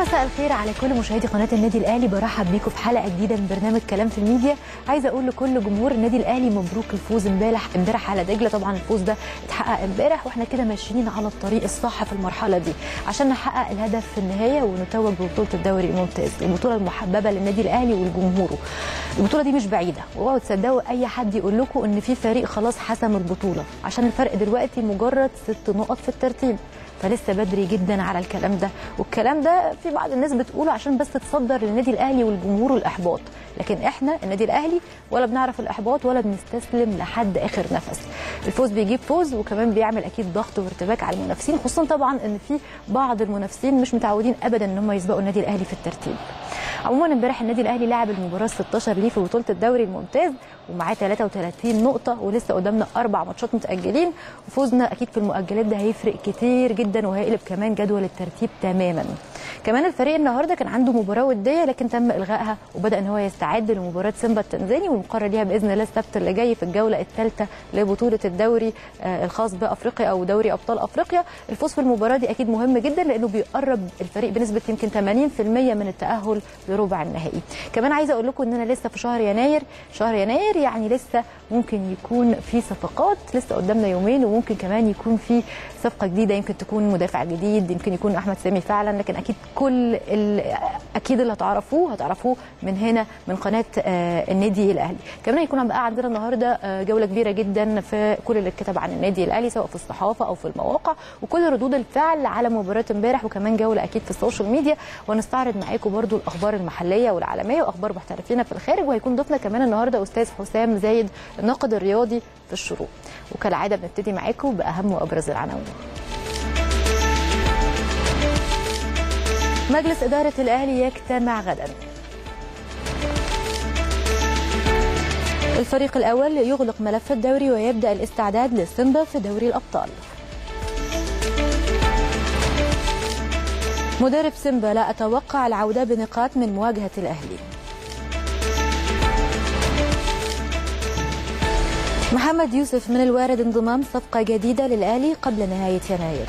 مساء الخير على كل مشاهدي قناه النادي الاهلي برحب بيكم في حلقه جديده من برنامج كلام في الميديا عايزه اقول لكل جمهور النادي الاهلي مبروك الفوز امبارح امبارح على دجله طبعا الفوز ده اتحقق امبارح واحنا كده ماشيين على الطريق الصح في المرحله دي عشان نحقق الهدف في النهايه ونتوج ببطوله الدوري الممتاز البطوله المحببه للنادي الاهلي ولجمهوره البطوله دي مش بعيده واوعوا تصدقوا اي حد يقول لكم ان في فريق خلاص حسم البطوله عشان الفرق دلوقتي مجرد ست نقط في الترتيب فلسه بدري جدا على الكلام ده والكلام ده في بعض الناس بتقوله عشان بس تصدر للنادي الاهلي والجمهور الاحباط لكن احنا النادي الاهلي ولا بنعرف الاحباط ولا بنستسلم لحد اخر نفس الفوز بيجيب فوز وكمان بيعمل اكيد ضغط وارتباك على المنافسين خصوصا طبعا ان في بعض المنافسين مش متعودين ابدا ان هم يسبقوا النادي الاهلي في الترتيب عموما امبارح النادي الاهلي لعب المباراه 16 ليه في بطوله الدوري الممتاز ومعاه 33 نقطه ولسه قدامنا اربع ماتشات متاجلين وفوزنا اكيد في المؤجلات ده هيفرق كتير جدا وهيقلب كمان جدول الترتيب تماما كمان الفريق النهارده كان عنده مباراه وديه لكن تم الغائها وبدا ان هو يستعد لمباراه سيمبا التنزاني والمقرر ليها باذن الله السبت اللي جاي في الجوله الثالثه لبطوله الدوري الخاص بافريقيا او دوري ابطال افريقيا الفوز في المباراه دي اكيد مهم جدا لانه بيقرب الفريق بنسبه يمكن 80% من التاهل لربع النهائي كمان عايزه اقول لكم اننا لسه في شهر يناير شهر يناير يعني لسه ممكن يكون في صفقات لسه قدامنا يومين وممكن كمان يكون في صفقه جديده يمكن تكون مدافع جديد يمكن يكون احمد سامي فعلا لكن اكيد كل اكيد اللي هتعرفوه هتعرفوه من هنا من قناه النادي الاهلي كمان هيكون بقى عندنا النهارده جوله كبيره جدا في كل اللي اتكتب عن النادي الاهلي سواء في الصحافه او في المواقع وكل ردود الفعل على مباراه امبارح وكمان جوله اكيد في السوشيال ميديا ونستعرض معاكم برضو الاخبار المحليه والعالميه واخبار محترفين في الخارج وهيكون ضيفنا كمان النهارده استاذ حسام زايد الناقد الرياضي في الشروق وكالعاده بنبتدي معاكم باهم وابرز العناوين مجلس إدارة الأهلي يجتمع غدا الفريق الأول يغلق ملف الدوري ويبدأ الاستعداد للسيمبا في دوري الأبطال مدرب سيمبا لا أتوقع العودة بنقاط من مواجهة الأهلي محمد يوسف من الوارد انضمام صفقة جديدة للأهلي قبل نهاية يناير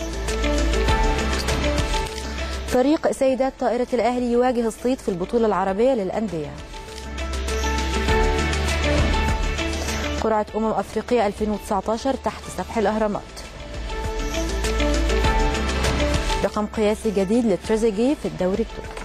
فريق سيدات طائرة الأهلي يواجه الصيد في البطولة العربية للأندية قرعة أمم أفريقيا 2019 تحت سفح الأهرامات رقم قياسي جديد لتريزيجي في الدوري التركي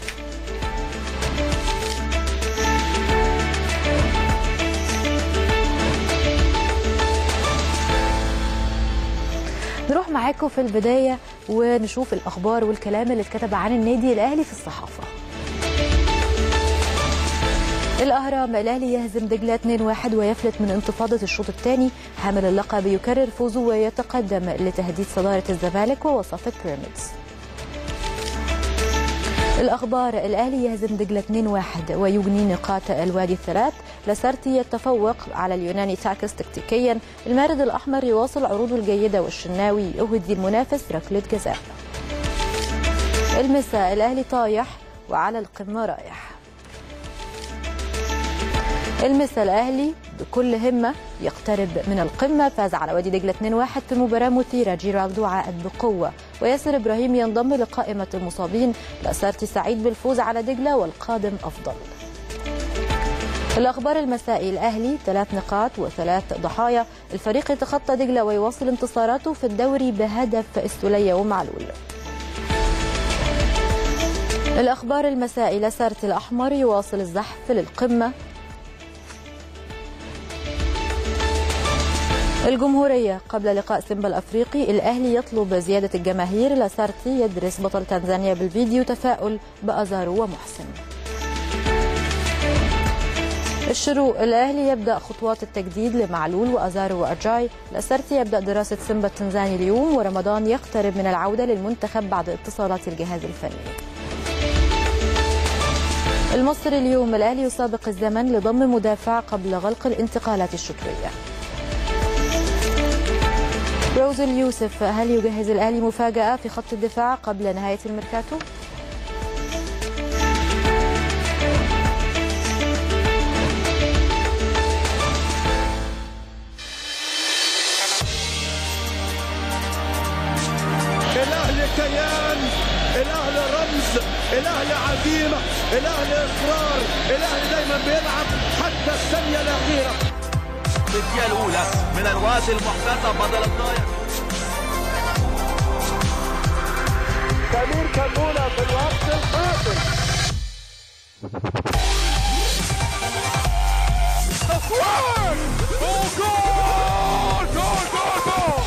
نروح معاكم في البدايه ونشوف الاخبار والكلام اللي اتكتب عن النادي الاهلي في الصحافه. الاهرام الاهلي يهزم دجله 2-1 ويفلت من انتفاضه الشوط الثاني حامل اللقب يكرر فوزه ويتقدم لتهديد صداره الزمالك ووصفه بيراميدز. الأخبار الأهلي يهزم دجلة 2-1 ويجني نقاط الوادي الثلاث لاسارتي يتفوق على اليوناني تاكس تكتيكيا المارد الأحمر يواصل عروضه الجيدة والشناوي يهدي المنافس ركلة جزاء المساء الأهلي طايح وعلى القمة رايح المسا الأهلي بكل همة يقترب من القمة فاز على وادي دجلة 2-1 في مباراة مثيرة جيراردو عائد بقوة وياسر إبراهيم ينضم لقائمة المصابين لأسارتي سعيد بالفوز على دجلة والقادم أفضل الأخبار المسائي الأهلي ثلاث نقاط وثلاث ضحايا الفريق يتخطى دجلة ويواصل انتصاراته في الدوري بهدف السلية ومعلول الأخبار المسائي لسارتي الأحمر يواصل الزحف للقمة الجمهورية قبل لقاء سيمبا الأفريقي الأهلي يطلب زيادة الجماهير لاسارتي يدرس بطل تنزانيا بالفيديو تفاؤل بأزارو ومحسن الشروق الأهلي يبدأ خطوات التجديد لمعلول وأزارو وأجاي لاسارتي يبدأ دراسة سيمبا التنزاني اليوم ورمضان يقترب من العودة للمنتخب بعد اتصالات الجهاز الفني المصري اليوم الأهلي يسابق الزمن لضم مدافع قبل غلق الانتقالات الشتوية روز اليوسف هل يجهز الأهلي مفاجأة في خط الدفاع قبل نهاية الميركاتو؟ الأهلي كيان الأهلي رمز في الدقيقة الأولى من الوقت المحتسب بدل الضايع سمير كمونة في الوقت القاتل تصوير وجول جول جول جول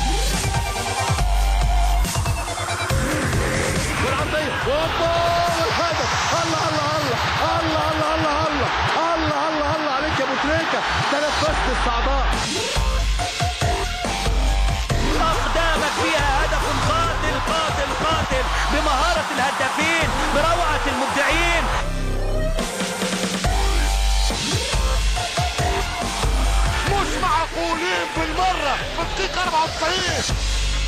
والعرضية وهوبا والهدف الله الله الله الله الله الله الله الله الله الله عليك يا ابو تريكة تنفست الصعداء أقدامك فيها هدف قاتل قاتل قاتل بمهارة الهدافين بروعة المبدعين مش معقولين بالمرة في الدقيقة 94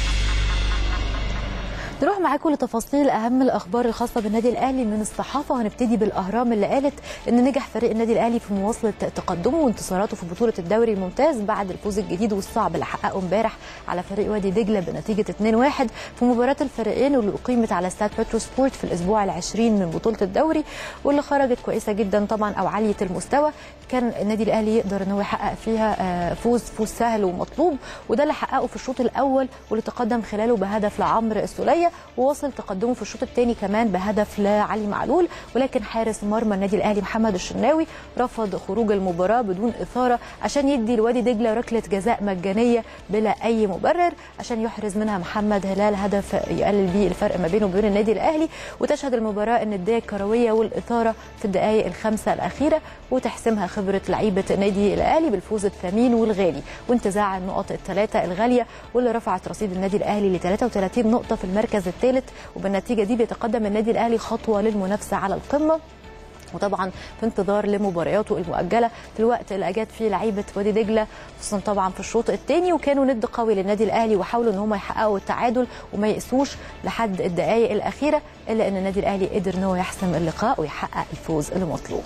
نروح معاكم لتفاصيل اهم الاخبار الخاصه بالنادي الاهلي من الصحافه وهنبتدي بالاهرام اللي قالت ان نجح فريق النادي الاهلي في مواصله تقدمه وانتصاراته في بطوله الدوري الممتاز بعد الفوز الجديد والصعب اللي حققه امبارح على فريق وادي دجله بنتيجه 2-1 في مباراه الفريقين واللي اقيمت على استاد بترو سبورت في الاسبوع العشرين من بطوله الدوري واللي خرجت كويسه جدا طبعا او عاليه المستوى كان النادي الاهلي يقدر ان هو يحقق فيها آه، فوز فوز سهل ومطلوب وده اللي حققه في الشوط الاول واللي تقدم خلاله بهدف لعمرو السوليه ووصل تقدمه في الشوط الثاني كمان بهدف لعلي معلول ولكن حارس مرمى النادي الاهلي محمد الشناوي رفض خروج المباراه بدون اثاره عشان يدي لوادي دجله ركله جزاء مجانيه بلا اي مبرر عشان يحرز منها محمد هلال هدف يقلل بيه الفرق ما بينه وبين النادي الاهلي وتشهد المباراه النديه الكرويه والاثاره في الدقائق الخمسه الاخيره وتحسمها خبره لعيبه النادي الاهلي بالفوز الثمين والغالي وانتزاع النقط الثلاثه الغاليه واللي رفعت رصيد النادي الاهلي ل 33 نقطه في المركز الثالث وبالنتيجه دي بيتقدم النادي الاهلي خطوه للمنافسه على القمه وطبعا في انتظار لمبارياته المؤجله في الوقت اللي اجاد فيه لعيبه وادي دجله خصوصا طبعا في الشوط الثاني وكانوا ند قوي للنادي الاهلي وحاولوا ان هم يحققوا التعادل وما يقسوش لحد الدقائق الاخيره الا ان النادي الاهلي قدر ان هو يحسم اللقاء ويحقق الفوز المطلوب.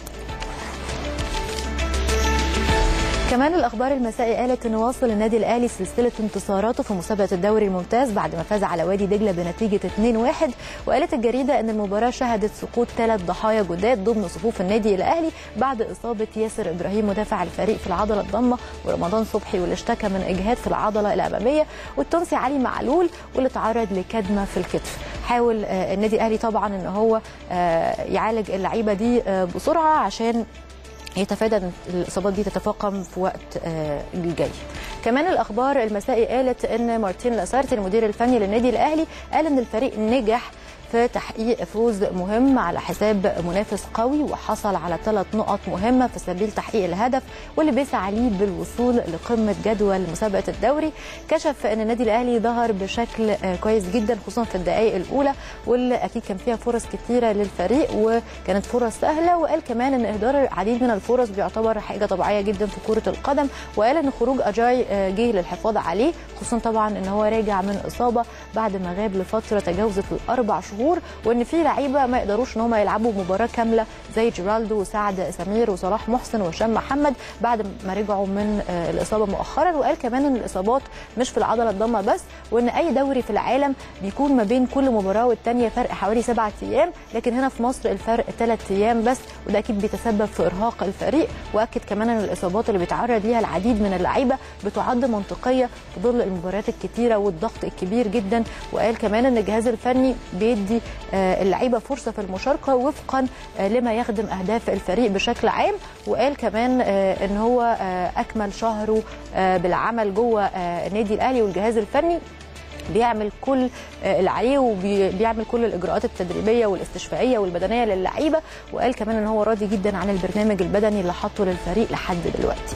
كمان الاخبار المسائي قالت ان واصل النادي الاهلي سلسله انتصاراته في مسابقه الدوري الممتاز بعد ما فاز على وادي دجله بنتيجه 2-1 وقالت الجريده ان المباراه شهدت سقوط ثلاث ضحايا جداد ضمن صفوف النادي الاهلي بعد اصابه ياسر ابراهيم مدافع الفريق في العضله الضمه ورمضان صبحي واللي اشتكى من اجهاد في العضله الاماميه والتونسي علي معلول واللي تعرض لكدمه في الكتف حاول آه، النادي الاهلي طبعا ان هو آه، يعالج اللعيبه دي آه، بسرعه عشان يتفادى ان الاصابات دي تتفاقم في وقت آه، الجاي. كمان الاخبار المسائي قالت ان مارتين لاسارتي المدير الفني للنادي الاهلي قال ان الفريق نجح في تحقيق فوز مهم على حساب منافس قوي وحصل على ثلاث نقط مهمه في سبيل تحقيق الهدف واللي بيسعى ليه بالوصول لقمه جدول مسابقه الدوري كشف ان النادي الاهلي ظهر بشكل آه، كويس جدا خصوصا في الدقائق الاولى واللي اكيد كان فيها فرص كتيره للفريق وكانت فرص سهله وقال كمان ان اهدار العديد من الفرص بيعتبر حاجه طبيعيه جدا في كره القدم وقال ان خروج اجاي آه، جه للحفاظ عليه خصوصا طبعا ان هو راجع من اصابه بعد ما غاب لفتره تجاوزت الاربع شهور وان في لعيبه ما يقدروش ان هم يلعبوا مباراه كامله زي جيرالدو وسعد سمير وصلاح محسن وهشام محمد بعد ما رجعوا من آه، الاصابه مؤخرا وقال كمان ان الاصابات مش في العضله الضمه بس وان اي دوري في العالم بيكون ما بين كل مباراه والتانيه فرق حوالي سبعة ايام لكن هنا في مصر الفرق ثلاث ايام بس وده اكيد بيتسبب في ارهاق الفريق واكد كمان ان الاصابات اللي بيتعرض ليها العديد من اللعيبه بتعد منطقيه في ظل المباريات الكتيره والضغط الكبير جدا وقال كمان ان الجهاز الفني بيدي آه، اللعيبه فرصه في المشاركه وفقا آه، لما يخدم اهداف الفريق بشكل عام وقال كمان آه، ان هو آه، اكمل شهره آه، بالعمل جوه آه، النادي الاهلي والجهاز الفني بيعمل كل آه، اللي عليه وبيعمل كل الاجراءات التدريبيه والاستشفائيه والبدنيه للعيبه وقال كمان ان هو راضي جدا عن البرنامج البدني اللي حطه للفريق لحد دلوقتي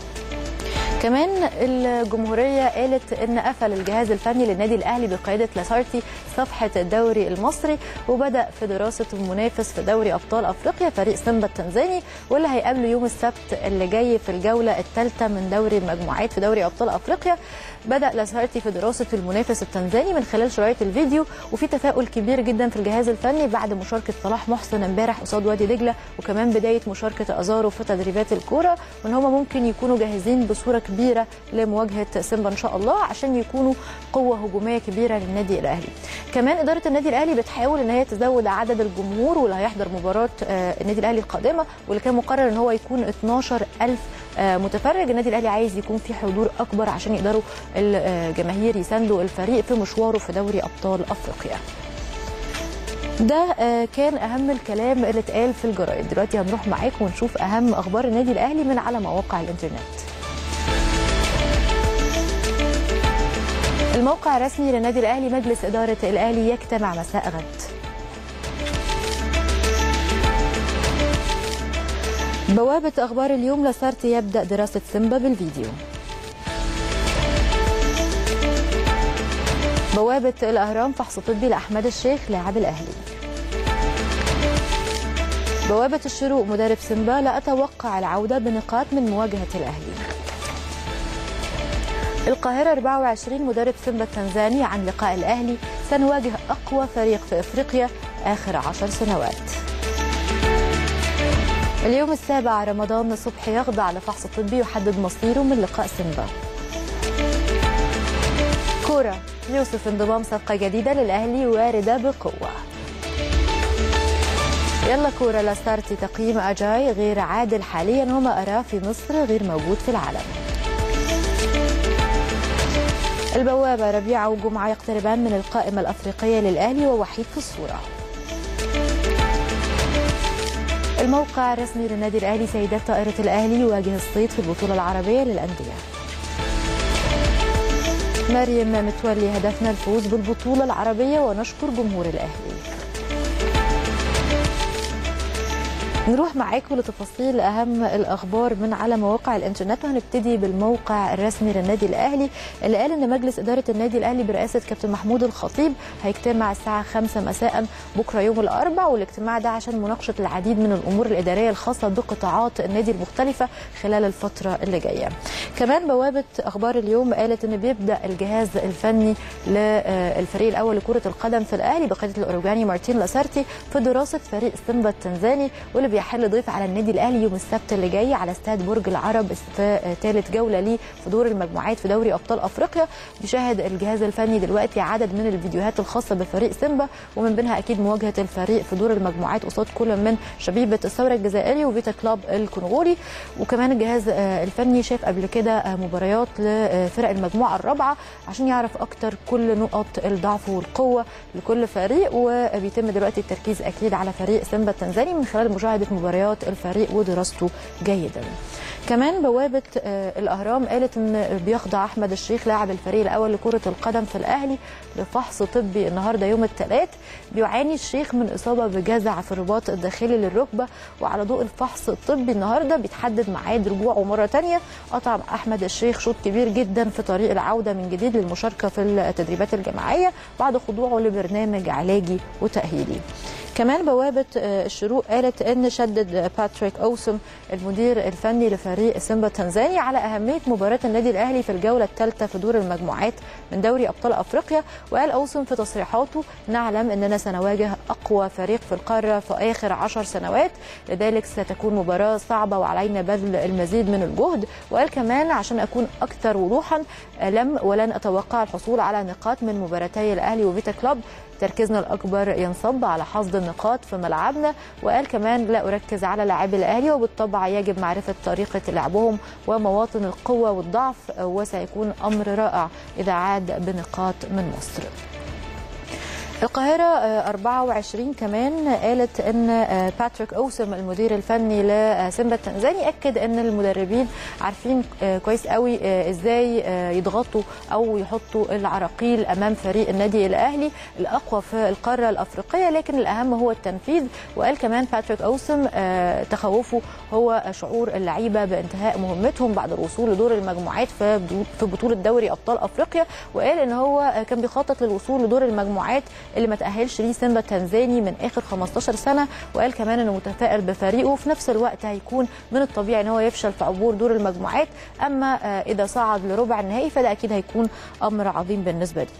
كمان الجمهورية قالت إن قفل الجهاز الفني للنادي الأهلي بقيادة لاسارتي صفحة الدوري المصري وبدأ في دراسة المنافس في دوري أبطال أفريقيا فريق سيمبا التنزاني واللي هيقابله يوم السبت اللي جاي في الجولة الثالثة من دوري المجموعات في دوري أبطال أفريقيا بدأ لاسارتي في دراسة المنافس التنزاني من خلال شرايط الفيديو وفي تفاؤل كبير جدا في الجهاز الفني بعد مشاركة صلاح محسن امبارح قصاد وادي دجلة وكمان بداية مشاركة أزارو في تدريبات الكورة وإن هم ممكن يكونوا جاهزين بصورة كبيرة لمواجهة سيمبا إن شاء الله عشان يكونوا قوة هجومية كبيرة للنادي الأهلي كمان إدارة النادي الأهلي بتحاول إن هي تزود عدد الجمهور واللي هيحضر مباراة آه، النادي الأهلي القادمة واللي كان مقرر إن هو يكون 12000 آه، متفرج النادي الاهلي عايز يكون في حضور اكبر عشان يقدروا الجماهير يساندوا الفريق في مشواره في دوري ابطال افريقيا ده آه، كان اهم الكلام اللي اتقال في الجرايد دلوقتي هنروح معاكم ونشوف اهم اخبار النادي الاهلي من على مواقع الانترنت الموقع الرسمي للنادي الاهلي مجلس اداره الاهلي يجتمع مساء غد بوابة أخبار اليوم لاسارتي يبدأ دراسة سيمبا بالفيديو بوابة الأهرام فحص طبي لأحمد الشيخ لاعب الأهلي بوابة الشروق مدرب سيمبا لا أتوقع العودة بنقاط من مواجهة الأهلي القاهرة 24 مدرب سيمبا التنزاني عن لقاء الأهلي سنواجه أقوى فريق في إفريقيا آخر عشر سنوات اليوم السابع رمضان صبحي يخضع لفحص طبي يحدد مصيره من لقاء سيمبا كورة يوسف انضمام صفقة جديدة للأهلي واردة بقوة يلا كورة لاستارتي تقييم أجاي غير عادل حاليا وما أراه في مصر غير موجود في العالم البوابة ربيعة وجمعة يقتربان من القائمة الأفريقية للأهلي ووحيد في الصورة الموقع الرسمي للنادي الأهلي سيدات طائرة الأهلي يواجه الصيد في البطولة العربية للأندية مريم متولي هدفنا الفوز بالبطولة العربية ونشكر جمهور الأهلي نروح معاكم لتفاصيل اهم الاخبار من على مواقع الانترنت وهنبتدي بالموقع الرسمي للنادي الاهلي اللي قال ان مجلس اداره النادي الاهلي برئاسه كابتن محمود الخطيب هيجتمع الساعه 5 مساء بكره يوم الاربعاء والاجتماع ده عشان مناقشه العديد من الامور الاداريه الخاصه بقطاعات النادي المختلفه خلال الفتره اللي جايه. كمان بوابه اخبار اليوم قالت ان بيبدا الجهاز الفني للفريق الاول لكره القدم في الاهلي بقياده الاوروجاني مارتين لاسارتي في دراسه فريق سيمبا التنزاني واللي بيحل ضيف على النادي الاهلي يوم السبت اللي جاي على استاد برج العرب في ثالث جوله ليه في دور المجموعات في دوري ابطال افريقيا بيشاهد الجهاز الفني دلوقتي عدد من الفيديوهات الخاصه بفريق سيمبا ومن بينها اكيد مواجهه الفريق في دور المجموعات قصاد كل من شبيبه الثوره الجزائري وفيتا كلاب الكونغولي وكمان الجهاز الفني شاف قبل كده مباريات لفرق المجموعه الرابعه عشان يعرف اكتر كل نقط الضعف والقوه لكل فريق وبيتم دلوقتي التركيز اكيد على فريق سيمبا التنزاني من خلال مشاهده مباريات الفريق ودراسته جيدا كمان بوابة الأهرام قالت أن بيخضع أحمد الشيخ لاعب الفريق الأول لكرة القدم في الأهلي لفحص طبي النهاردة يوم الثلاث بيعاني الشيخ من إصابة بجزع في الرباط الداخلي للركبة وعلى ضوء الفحص الطبي النهاردة بيتحدد ميعاد رجوعه مرة تانية قطع أحمد الشيخ شوط كبير جدا في طريق العودة من جديد للمشاركة في التدريبات الجماعية بعد خضوعه لبرنامج علاجي وتأهيلي كمان بوابة الشروق قالت أن شدد باتريك أوسم المدير الفني لفريق سيمبا التنزاني على أهمية مباراة النادي الأهلي في الجولة الثالثة في دور المجموعات من دوري أبطال أفريقيا وقال أوسم في تصريحاته نعلم أننا سنواجه أقوى فريق في القارة في آخر عشر سنوات لذلك ستكون مباراة صعبة وعلينا بذل المزيد من الجهد وقال كمان عشان أكون أكثر وضوحا لم ولن أتوقع الحصول على نقاط من مباراتي الأهلي وفيتا كلوب تركيزنا الاكبر ينصب على حصد النقاط في ملعبنا وقال كمان لا اركز على لاعبي الاهلي وبالطبع يجب معرفه طريقه لعبهم ومواطن القوه والضعف وسيكون امر رائع اذا عاد بنقاط من مصر القاهرة 24 كمان قالت ان باتريك اوسم المدير الفني لسيمبا التنزاني اكد ان المدربين عارفين كويس قوي ازاي يضغطوا او يحطوا العراقيل امام فريق النادي الاهلي الاقوى في القاره الافريقيه لكن الاهم هو التنفيذ وقال كمان باتريك اوسم تخوفه هو شعور اللعيبه بانتهاء مهمتهم بعد الوصول لدور المجموعات في بطوله دوري ابطال افريقيا وقال ان هو كان بيخطط للوصول لدور المجموعات اللي ما تاهلش ليه سيمبا التنزاني من اخر 15 سنه وقال كمان انه متفائل بفريقه وفي نفس الوقت هيكون من الطبيعي ان هو يفشل في عبور دور المجموعات اما اذا صعد لربع النهائي فده اكيد هيكون امر عظيم بالنسبه ليه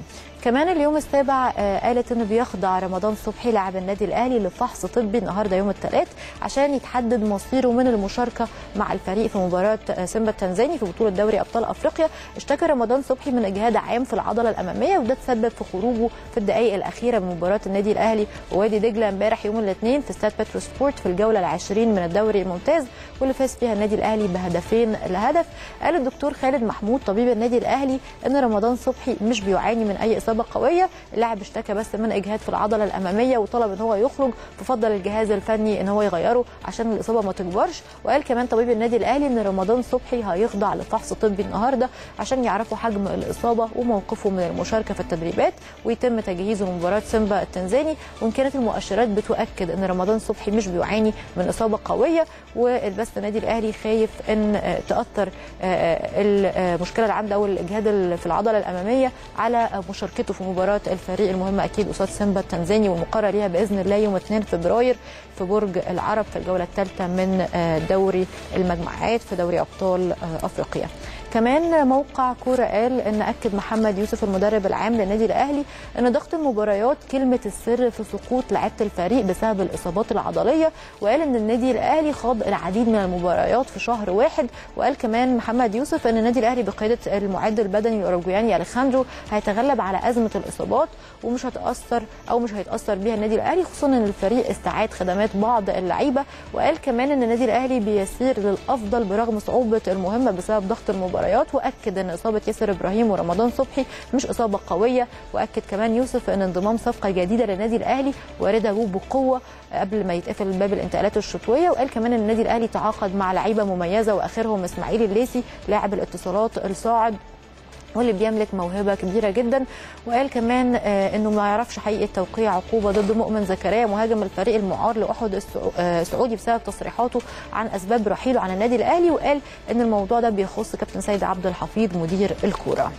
كمان اليوم السابع آه، قالت انه بيخضع رمضان صبحي لاعب النادي الاهلي لفحص طبي النهارده يوم الثلاث عشان يتحدد مصيره من المشاركه مع الفريق في مباراه آه، سيمبا التنزاني في بطوله دوري ابطال افريقيا اشتكى رمضان صبحي من اجهاد عام في العضله الاماميه وده تسبب في خروجه في الدقائق الاخيره من مباراه النادي الاهلي ووادي دجله امبارح يوم الاثنين في استاد بترو سبورت في الجوله العشرين من الدوري الممتاز واللي فاز فيها النادي الاهلي بهدفين لهدف قال الدكتور خالد محمود طبيب النادي الاهلي ان رمضان صبحي مش بيعاني من اي اصابه قويه اللاعب اشتكى بس من اجهاد في العضله الاماميه وطلب ان هو يخرج ففضل الجهاز الفني ان هو يغيره عشان الاصابه ما تكبرش وقال كمان طبيب النادي الاهلي ان رمضان صبحي هيخضع لفحص طبي النهارده عشان يعرفوا حجم الاصابه وموقفه من المشاركه في التدريبات ويتم تجهيزه لمباراه سيمبا التنزاني وان كانت المؤشرات بتؤكد ان رمضان صبحي مش بيعاني من اصابه قويه والبث النادي الاهلي خايف ان آه، تاثر آه، المشكله اللي عنده او الاجهاد ال- في العضله الاماميه على مشاركته في مباراه الفريق المهمه اكيد قصاد سيمبا التنزاني والمقرر ليها باذن الله يوم 2 فبراير في برج العرب في الجوله الثالثه من آه، دوري المجموعات في دوري ابطال آه، افريقيا. كمان موقع كوره قال ان اكد محمد يوسف المدرب العام للنادي الاهلي ان ضغط المباريات كلمه السر في سقوط لعيبه الفريق بسبب الاصابات العضليه وقال ان النادي الاهلي خاض العديد من المباريات في شهر واحد وقال كمان محمد يوسف ان النادي الاهلي بقياده المعد البدني الاوروجواني اليخاندرو هيتغلب على ازمه الاصابات ومش هتاثر او مش هيتاثر بيها النادي الاهلي خصوصا ان الفريق استعاد خدمات بعض اللعيبه وقال كمان ان النادي الاهلي بيسير للافضل برغم صعوبه المهمه بسبب ضغط المباريات واكد ان اصابه ياسر ابراهيم ورمضان صبحي مش اصابه قويه واكد كمان يوسف ان انضمام صفقه جديده للنادي الاهلي وارده بقوه قبل ما يتقفل باب الانتقالات الشتويه وقال كمان ان النادي الاهلي تعاقد مع لعيبه مميزه واخرهم اسماعيل الليسي لاعب الاتصالات الصاعد واللي بيملك موهبه كبيره جدا وقال كمان آه، انه ما يعرفش حقيقه توقيع عقوبه ضد مؤمن زكريا مهاجم الفريق المعار لاحد السعو- آه، السعودي بسبب تصريحاته عن اسباب رحيله عن النادي الاهلي وقال ان الموضوع ده بيخص كابتن سيد عبد الحفيظ مدير الكوره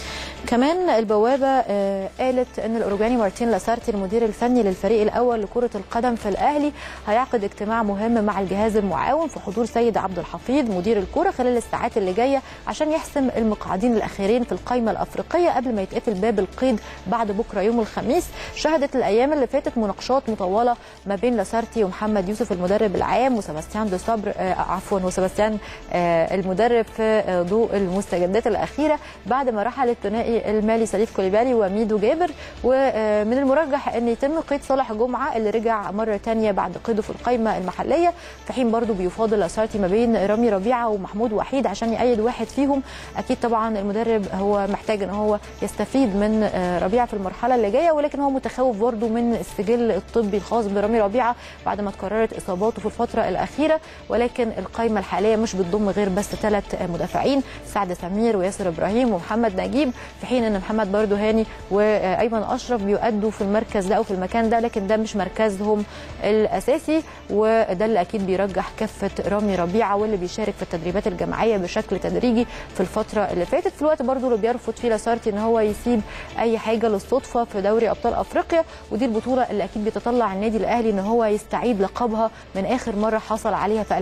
كمان البوابه آه، قالت ان الاوروجواني مارتين لاسارتي المدير الفني للفريق الاول لكره القدم في الاهلي هيعقد اجتماع مهم مع الجهاز المعاون في حضور سيد عبد الحفيظ مدير الكره خلال الساعات اللي جايه عشان يحسم المقعدين الاخيرين في القائمه الافريقيه قبل ما يتقفل باب القيد بعد بكره يوم الخميس شهدت الايام اللي فاتت مناقشات مطوله ما بين لاسارتي ومحمد يوسف المدرب العام وسباستيان دو صبر آه، عفوا وسباستيان آه، المدرب في آه، ضوء المستجدات الاخيره بعد ما رحل الثنائي المالي سليف كوليبالي وميدو جابر ومن المرجح ان يتم قيد صالح جمعه اللي رجع مره ثانيه بعد قيده في القائمه المحليه في حين برضه بيفاضل لاسارتي ما بين رامي ربيعه ومحمود وحيد عشان يأيد واحد فيهم اكيد طبعا المدرب هو محتاج ان هو يستفيد من آه، ربيعه في المرحله اللي جايه ولكن هو متخوف برضه من السجل الطبي الخاص برامي ربيعه بعد ما تكررت اصاباته في الفتره الاخيره ولكن القائمه الحاليه مش بتضم غير بس ثلاث مدافعين سعد سمير وياسر ابراهيم ومحمد نجيب في حين ان محمد برضه هاني وايمن اشرف بيؤدوا في المركز ده او في المكان ده لكن ده مش مركزهم الاساسي وده اللي اكيد بيرجح كفه رامي ربيعه واللي بيشارك في التدريبات الجماعيه بشكل تدريجي في الفتره اللي فاتت في الوقت برضه اللي بيرفض فيه لاسارتي ان هو يسيب اي حاجه للصدفه في دوري ابطال افريقيا ودي البطوله اللي اكيد بيتطلع النادي الاهلي ان هو يستعيد لقبها من اخر مره حصل عليها في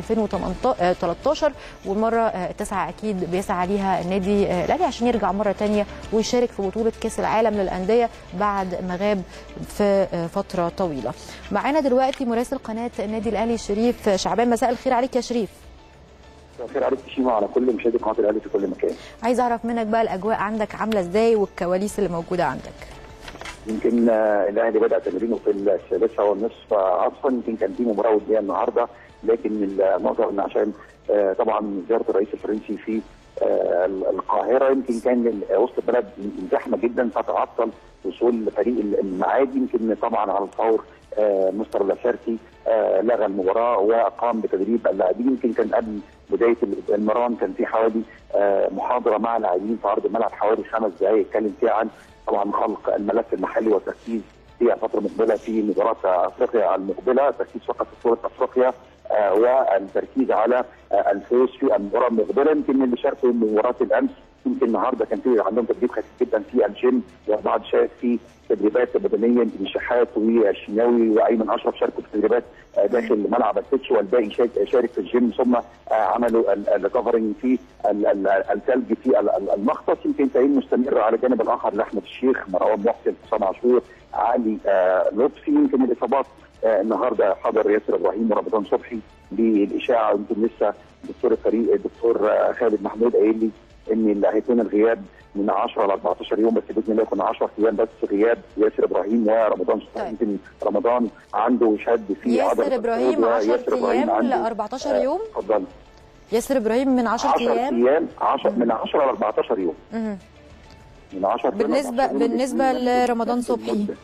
2013 والمره آه، التاسعه اكيد بيسعى ليها النادي آه، الاهلي عشان يرجع مره ثانيه ويشارك في بطوله كاس العالم للانديه بعد ما غاب في آه، فتره طويله. معانا دلوقتي مراسل قناه النادي الاهلي شريف شعبان مساء الخير عليك يا شريف. مساء الخير عليك شيما وعلى كل مشاهدي قناه الاهلي في كل مكان عايز اعرف منك بقى الاجواء عندك عامله ازاي والكواليس اللي موجوده عندك. يمكن آه، الاهلي بدا تمرينه في السادسه والنصف عصرا يمكن كان في مباراه وديه النهارده لكن النظر ان عشان آه، طبعا زياره الرئيس الفرنسي في آه، القاهره يمكن كان وسط البلد يمكن زحمه جدا فتعطل وصول فريق المعادي يمكن طبعا على الفور آه، مستر لاسارتي آه، لغى المباراه وقام بتدريب اللاعبين يمكن كان قبل بدايه المران كان في حوالي آه، محاضره مع لاعبين في ارض الملعب حوالي خمس دقائق اتكلم فيها عن طبعا خلق الملف المحلي والتركيز في الفتره المقبله في مباراه افريقيا المقبله تركيز فقط في بطوله افريقيا آه، والتركيز على آه، الفوز في المباراه المقبله يمكن اللي شاركوا مباراه الامس يمكن النهارده كان في عندهم تدريب خفيف جدا في الجيم والبعض شارك في تدريبات بدنيه يمكن الشحات والشناوي وايمن اشرف شاركوا في تدريبات آه، داخل ملعب التتش والباقي شارك- شارك في الجيم ثم آه، عملوا الريكفرنج في ال- ال- الثلج في ال- ال- المختص يمكن تأهيل مستمر على الجانب الاخر لاحمد الشيخ مروان محسن حسام عاشور علي آه، لطفي يمكن الاصابات آه، النهارده حضر ياسر ابراهيم ورمضان صبحي للاشاعه يمكن لسه دكتور الفريق الدكتور آه، خالد محمود قايل لي ان اللي هيكون الغياب من 10 ل 14 يوم بس باذن الله يكون 10 ايام بس غياب ياسر ابراهيم ورمضان صبحي طيب. يمكن رمضان عنده شد في عضلة ياسر ابراهيم الفخذ، 10 وياسر إبراهيم ايام ل عنده- 14 آه، يوم اتفضل ياسر ابراهيم من 10 10 ايام ايام 10 من 10 ل 14 يوم مهم. من 10 أيام ل بالنسبة- 14 يوم بالنسبة الاثنين لرمضان نفس صبحي. المدة.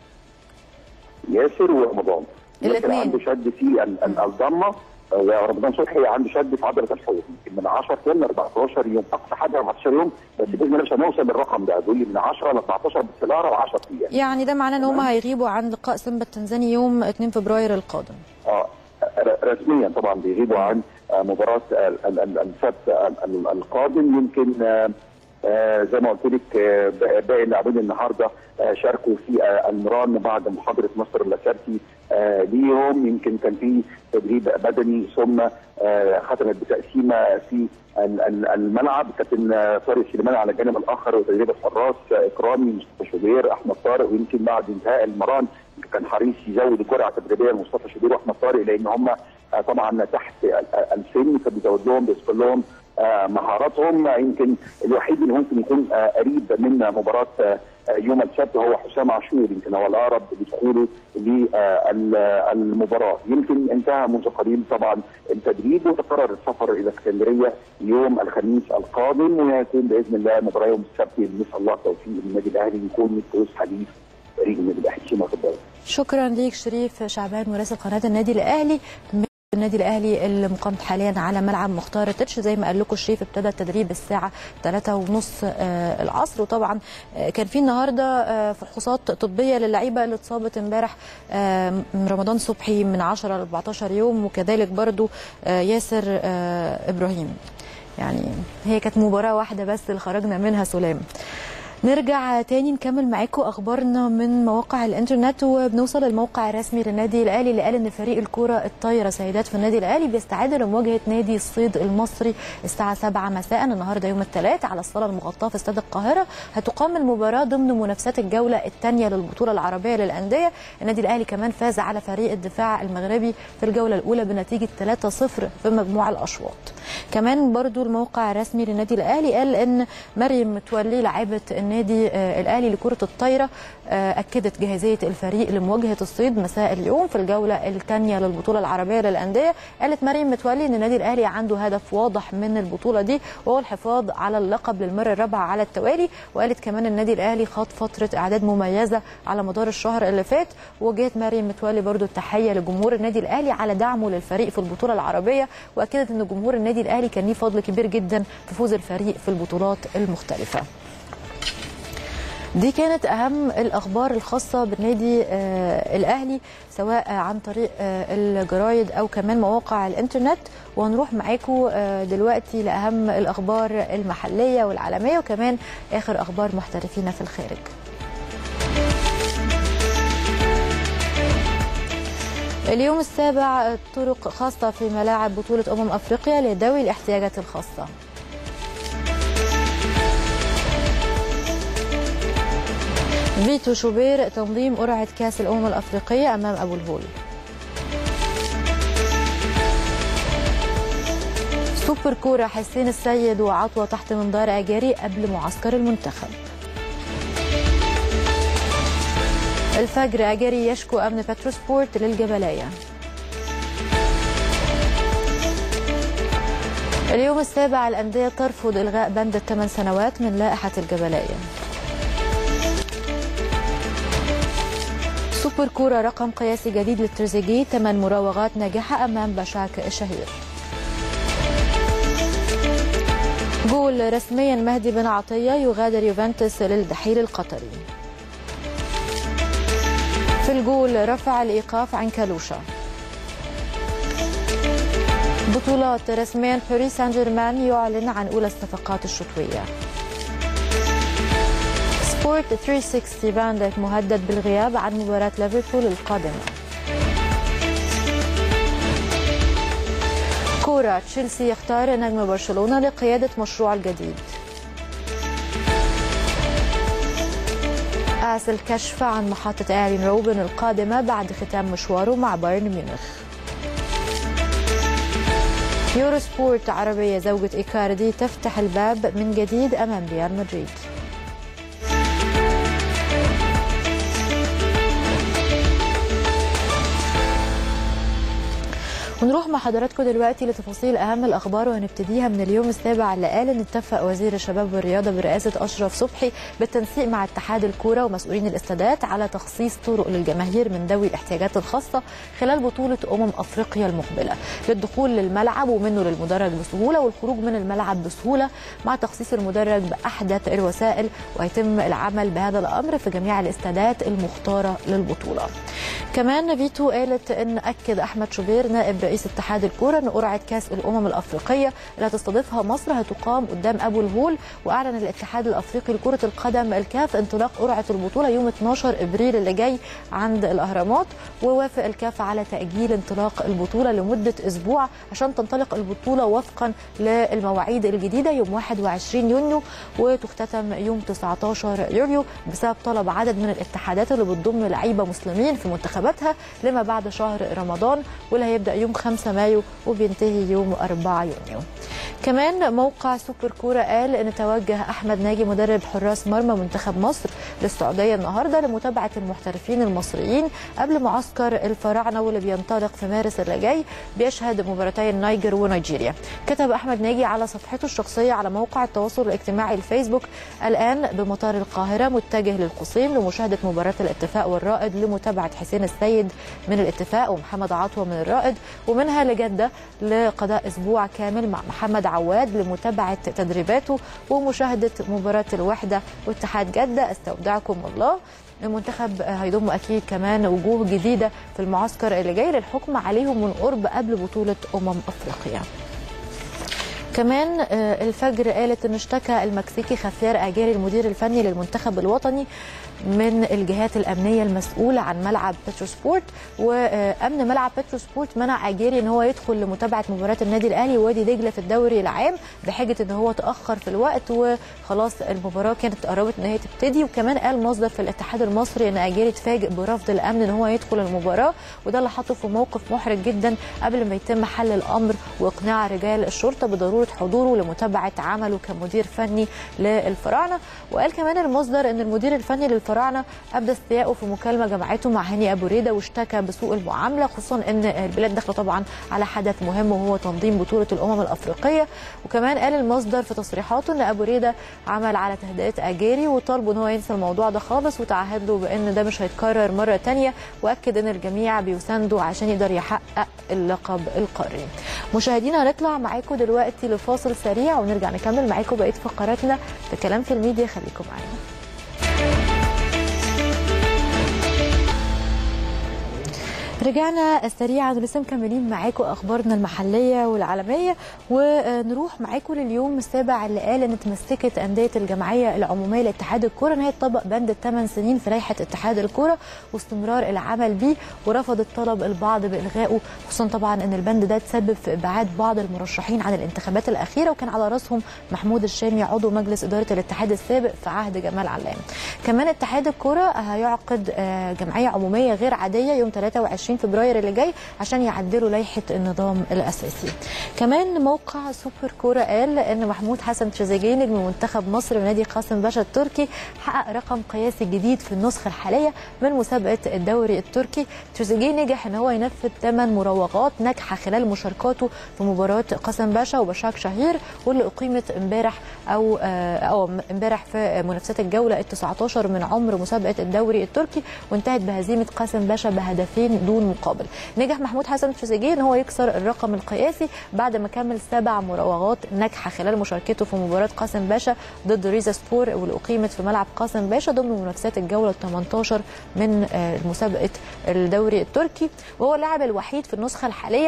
ياسر ورمضان ياسر الاثنين. عنده شد في ال- ال- الضمه آه، ورمضان صبحي عنده شد في عضله الحوض يمكن من 10 ايام ل 14 يوم اقصى حاجه 14 يوم بس باذن الله مش هنوصل للرقم ده دول من 10 ل 14 بس الاقرب 10 ايام يعني ده معناه ان هم هيغيبوا عن لقاء سيمبا التنزاني يوم 2 فبراير القادم اه ر- رسميا طبعا بيغيبوا عن آه، مباراه ال- ال- ال- السبت ال- ال- القادم يمكن آه، آه، زي ما قلت لك آه، ب- باقي اللاعبين النهارده آه، شاركوا في آه، المران بعد محاضره مصر اللاسارتي آه، ليهم يمكن كان في تدريب بدني ثم آه، ختمت بتقسيمه في ال- ال- الملعب كابتن آه، طارق سليمان على الجانب الاخر وتدريب الحراس آه، اكرامي مصطفى شوبير احمد طارق ويمكن بعد انتهاء المران كان حريص يزود الجرعه التدريبيه لمصطفى شوبير واحمد طارق لان هم آه، طبعا تحت ال- ال- السن فبيزود لهم بيذكر لهم آه، مهاراتهم آه، يمكن الوحيد اللي ممكن يكون آه، قريب من مباراه آه، آه، يوم السبت هو حسام عاشور يمكن هو الاقرب بدخوله للمباراه يمكن انتهى منذ قليل طبعا التدريب وتقرر السفر الى اسكندريه يوم الخميس القادم ويكون باذن الله مباراه يوم السبت نسال الله التوفيق للنادي الاهلي يكون كويس حديث فريق النادي الاهلي شيما تفضل شكرا ليك شريف شعبان مراسل قناه النادي الاهلي النادي الاهلي المقام حاليا على ملعب مختار التتش زي ما قال لكم شريف ابتدى التدريب الساعه 3 ونص العصر وطبعا آه، كان في النهارده آه، فحوصات طبيه للعيبه اللي اتصابت امبارح آه، من رمضان صبحي من 10 ل 14 يوم وكذلك برضو آه، ياسر آه، ابراهيم يعني هي كانت مباراه واحده بس اللي خرجنا منها سلام نرجع تاني نكمل معاكم اخبارنا من مواقع الانترنت وبنوصل للموقع الرسمي للنادي الاهلي اللي قال ان فريق الكره الطايره سيدات في النادي الاهلي بيستعد لمواجهه نادي الصيد المصري الساعه 7 مساء النهارده يوم الثلاث على الصاله المغطاه في استاد القاهره هتقام المباراه ضمن منافسات الجوله الثانيه للبطوله العربيه للانديه النادي الاهلي كمان فاز على فريق الدفاع المغربي في الجوله الاولى بنتيجه 3-0 في مجموع الاشواط كمان برضو الموقع الرسمي للنادي الاهلي قال ان مريم متولي لاعبه النادي آه، الاهلي لكره الطايره آه، اكدت جاهزيه الفريق لمواجهه الصيد مساء اليوم في الجوله الثانيه للبطوله العربيه للانديه قالت مريم متولي ان النادي الاهلي عنده هدف واضح من البطوله دي وهو الحفاظ على اللقب للمره الرابعه على التوالي وقالت كمان النادي الاهلي خاض فتره اعداد مميزه على مدار الشهر اللي فات وجهت مريم متولي برضو التحيه لجمهور النادي الاهلي على دعمه للفريق في البطوله العربيه واكدت ان جمهور النادي الاهلي كان ليه فضل كبير جدا في فوز الفريق في البطولات المختلفه دي كانت اهم الاخبار الخاصه بالنادي آه الاهلي سواء عن طريق آه الجرايد او كمان مواقع الانترنت وهنروح معاكم آه دلوقتي لاهم الاخبار المحليه والعالميه وكمان اخر اخبار محترفين في الخارج اليوم السابع طرق خاصة في ملاعب بطولة أمم أفريقيا لذوي الاحتياجات الخاصة فيتو شوبير تنظيم قرعة كأس الأمم الأفريقية أمام أبو الهول سوبر كورة حسين السيد وعطوة تحت منظار أجاري قبل معسكر المنتخب الفجر أجاري يشكو أمن بتروسبورت للجبلاية اليوم السابع الأندية ترفض إلغاء بند الثمان سنوات من لائحة الجبلاية سوبر كورة رقم قياسي جديد للتريزيجيه ثمان مراوغات ناجحة أمام باشاك الشهير جول رسميا مهدي بن عطية يغادر يوفنتوس للدحيل القطري في الجول رفع الإيقاف عن كالوشا بطولات رسميا باريس سان جيرمان يعلن عن أولى الصفقات الشتوية سبورت 360 باندك مهدد بالغياب عن مباراة ليفربول القادمة كورة تشيلسي يختار نجم برشلونة لقيادة مشروع الجديد أس الكشف عن محطة إيرين روبن القادمة بعد ختام مشواره مع بايرن ميونخ يورو سبورت عربية زوجة إيكاردي تفتح الباب من جديد أمام ريال مدريد ونروح مع حضراتكم دلوقتي لتفاصيل اهم الاخبار وهنبتديها من اليوم السابع اللي قال ان اتفق وزير الشباب والرياضه برئاسه اشرف صبحي بالتنسيق مع اتحاد الكوره ومسؤولين الاستادات على تخصيص طرق للجماهير من ذوي الاحتياجات الخاصه خلال بطوله امم افريقيا المقبله للدخول للملعب ومنه للمدرج بسهوله والخروج من الملعب بسهوله مع تخصيص المدرج باحدث الوسائل ويتم العمل بهذا الامر في جميع الاستادات المختاره للبطوله. كمان فيتو قالت ان اكد احمد شوبير نائب رئيس اتحاد الكوره ان قرعه كاس الامم الافريقيه اللي هتستضيفها مصر هتقام قدام ابو الهول واعلن الاتحاد الافريقي لكره القدم الكاف انطلاق قرعه البطوله يوم 12 ابريل اللي جاي عند الاهرامات ووافق الكاف على تاجيل انطلاق البطوله لمده اسبوع عشان تنطلق البطوله وفقا للمواعيد الجديده يوم 21 يونيو وتختتم يوم 19 يوليو بسبب طلب عدد من الاتحادات اللي بتضم لعيبه مسلمين في منتخباتها لما بعد شهر رمضان واللي هيبدا يوم 5 مايو وبينتهي يوم 4 يونيو كمان موقع سوبر كوره قال ان توجه احمد ناجي مدرب حراس مرمى منتخب مصر للسعوديه النهارده لمتابعه المحترفين المصريين قبل معسكر الفراعنه واللي بينطلق في مارس اللي جاي بيشهد مباراتي النيجر ونيجيريا كتب احمد ناجي على صفحته الشخصيه على موقع التواصل الاجتماعي الفيسبوك الان بمطار القاهره متجه للقصيم لمشاهده مباراه الاتفاق والرائد لمتابعه حسين السيد من الاتفاق ومحمد عطوه من الرائد ومنها لجده لقضاء اسبوع كامل مع محمد عواد لمتابعه تدريباته ومشاهده مباراه الوحده واتحاد جده استودعكم الله المنتخب هيضم اكيد كمان وجوه جديده في المعسكر اللي جاي للحكم عليهم من قرب قبل بطوله امم افريقيا كمان الفجر قالت ان اشتكى المكسيكي خفير اجاري المدير الفني للمنتخب الوطني من الجهات الامنيه المسؤوله عن ملعب بترو سبورت وامن ملعب بترو سبورت منع اجاري ان هو يدخل لمتابعه مباراه النادي الاهلي ووادي دجله في الدوري العام بحجه ان هو تاخر في الوقت وخلاص المباراه كانت قربت ان هي تبتدي وكمان قال مصدر في الاتحاد المصري ان اجاري اتفاجئ برفض الامن ان هو يدخل المباراه وده اللي حطه في موقف محرج جدا قبل ما يتم حل الامر واقناع رجال الشرطه بضروره حضوره لمتابعه عمله كمدير فني للفراعنه وقال كمان المصدر ان المدير الفني للفراعنه ابدى استيائه في مكالمه جمعته مع هاني ابو ريده واشتكى بسوء المعامله خصوصا ان البلاد داخله طبعا على حدث مهم وهو تنظيم بطوله الامم الافريقيه وكمان قال المصدر في تصريحاته ان ابو ريده عمل على تهدئه اجاري وطالبه ان هو ينسى الموضوع ده خالص وتعهد له بان ده مش هيتكرر مره ثانيه واكد ان الجميع بيساندوا عشان يقدر يحقق اللقب القاري مشاهدينا هنطلع معاكم دلوقتي لفاصل سريع ونرجع نكمل معاكم بقيه فقراتنا في كلام في الميديا خليكم معانا رجعنا سريعا ولسه مكملين معاكم اخبارنا المحليه والعالميه ونروح معاكم لليوم السابع اللي قال ان اتمسكت انديه الجمعيه العموميه لاتحاد الكوره ان هي تطبق بند الثمان سنين في لائحه اتحاد الكوره واستمرار العمل بيه ورفضت طلب البعض بالغائه خصوصا طبعا ان البند ده تسبب في ابعاد بعض المرشحين عن الانتخابات الاخيره وكان على راسهم محمود الشامي عضو مجلس اداره الاتحاد السابق في عهد جمال علام كمان اتحاد الكوره هيعقد جمعيه عموميه غير عاديه يوم 23 فبراير اللي جاي عشان يعدلوا لائحه النظام الاساسي. كمان موقع سوبر كوره قال ان محمود حسن تريزيجيه نجم منتخب مصر ونادي قاسم باشا التركي حقق رقم قياسي جديد في النسخه الحاليه من مسابقه الدوري التركي. تريزيجيه نجح ان هو ينفذ ثمان مراوغات ناجحه خلال مشاركاته في مباراه قاسم باشا وبشاك شهير واللي اقيمت امبارح او او امبارح في منافسات الجوله ال 19 من عمر مسابقه الدوري التركي وانتهت بهزيمه قاسم باشا بهدفين دون مقابل نجح محمود حسن تريزيجيه ان هو يكسر الرقم القياسي بعد ما كمل سبع مراوغات ناجحه خلال مشاركته في مباراه قاسم باشا ضد ريزا سبور واللي اقيمت في ملعب قاسم باشا ضمن منافسات الجوله ال 18 من مسابقه الدوري التركي وهو اللاعب الوحيد في النسخه الحاليه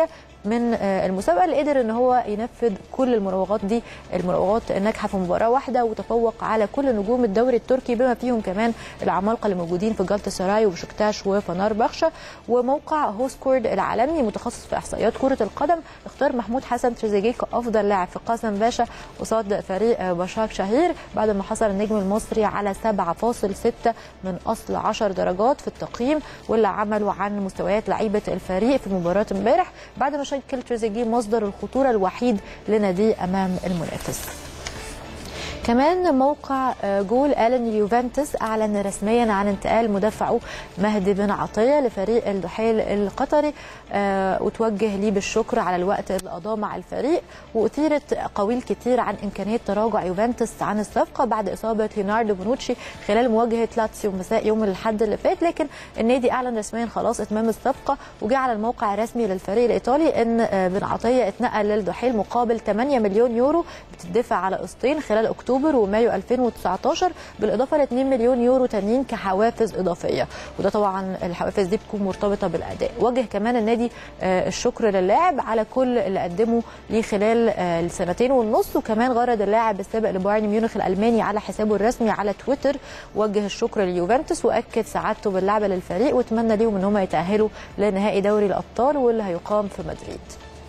من آه، المسابقه اللي قدر ان هو ينفذ كل المراوغات دي المراوغات الناجحه في مباراه واحده وتفوق على كل نجوم الدوري التركي بما فيهم كمان العمالقه اللي موجودين في جالتا سراي وبشكتاش وفنار بخشة وموقع هوسكورد العالمي متخصص في احصائيات كره القدم اختار محمود حسن تريزيجيه كافضل لاعب في قاسم باشا قصاد فريق آه، بشاك شهير بعد ما حصل النجم المصري على 7.6 من اصل 10 درجات في التقييم واللي عملوا عن مستويات لعيبه الفريق في مباراه امبارح بعد ما شكل تريزيجيه مصدر الخطوره الوحيد لناديه امام المنافس كمان موقع آه، جول قال ان اليوفنتوس اعلن رسميا عن انتقال مدافعه مهدي بن عطيه لفريق الدحيل القطري آه، وتوجه ليه بالشكر على الوقت اللي قضاه مع الفريق واثيرت اقاويل كتير عن امكانيه تراجع يوفنتوس عن الصفقه بعد اصابه ليوناردو بونوتشي خلال مواجهه لاتسيو مساء يوم الاحد اللي فات لكن النادي اعلن رسميا خلاص اتمام الصفقه وجاء على الموقع الرسمي للفريق الايطالي ان آه، بن عطيه اتنقل للدحيل مقابل 8 مليون يورو بتدفع على قسطين خلال اكتوبر ومايو 2019 بالاضافه ل 2 مليون يورو تانيين كحوافز اضافيه وده طبعا الحوافز دي بتكون مرتبطه بالاداء وجه كمان النادي آه، الشكر للاعب على كل اللي قدمه ليه خلال آه، السنتين والنص وكمان غرد اللاعب السابق لبايرن ميونخ الالماني على حسابه الرسمي على تويتر وجه الشكر لليوفنتوس واكد سعادته باللعبه للفريق واتمنى ليهم ان هم يتاهلوا لنهائي دوري الابطال واللي هيقام في مدريد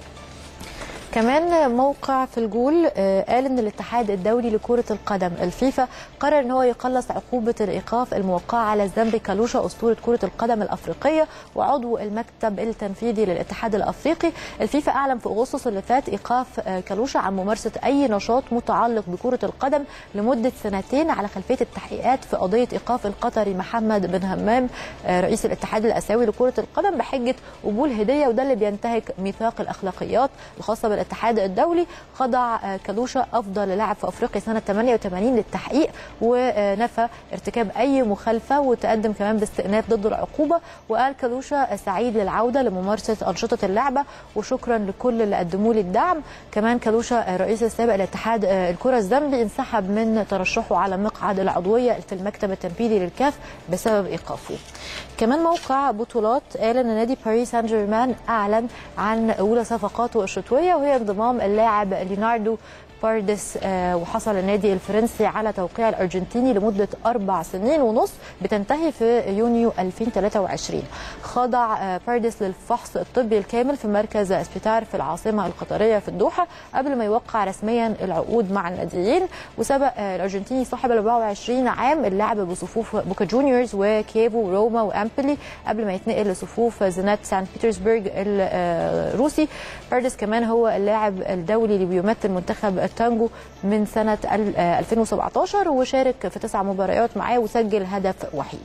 كمان موقع في الجول آه، قال ان الاتحاد الدولي لكره القدم الفيفا قرر ان هو يقلص عقوبه الايقاف الموقعه على زامبي كالوشا اسطوره كره القدم الافريقيه وعضو المكتب التنفيذي للاتحاد الافريقي الفيفا اعلن في اغسطس اللي فات ايقاف آه، كالوشا عن ممارسه اي نشاط متعلق بكره القدم لمده سنتين على خلفيه التحقيقات في قضيه ايقاف القطري محمد بن همام آه، رئيس الاتحاد الاسيوي لكره القدم بحجه قبول هديه وده اللي بينتهك ميثاق الاخلاقيات الخاصه بالاتحاد الدولي خضع آه، كالوشا افضل لاعب في افريقيا سنه 88 للتحقيق ونفى ارتكاب اي مخالفه وتقدم كمان باستئناف ضد العقوبه وقال كالوشا سعيد للعوده لممارسه انشطه اللعبه وشكرا لكل اللي قدموا لي الدعم كمان كالوشا آه، رئيس السابق لاتحاد آه، الكره الزامبي انسحب من ترشحه على مقعد العضويه في المكتب التنفيذي للكاف بسبب ايقافه كمان موقع بطولات قال ان نادي باريس سان جيرمان اعلن عن اولى صفقاته الشتويه وهي انضمام اللاعب ليوناردو باردس آه، وحصل النادي الفرنسي على توقيع الارجنتيني لمده اربع سنين ونص بتنتهي في يونيو 2023 خضع آه، باردس للفحص الطبي الكامل في مركز اسبيتار في العاصمه القطريه في الدوحه قبل ما يوقع رسميا العقود مع الناديين وسبق آه، الارجنتيني صاحب ال 24 عام اللعب بصفوف بوكا جونيورز وكيفو وروما وامبلي قبل ما يتنقل لصفوف زينات سان بيترسبرج الروسي باردس كمان هو اللاعب الدولي اللي بيمثل منتخب التانجو من سنه ال- آه، 2017 وشارك في تسع مباريات معاه وسجل هدف وحيد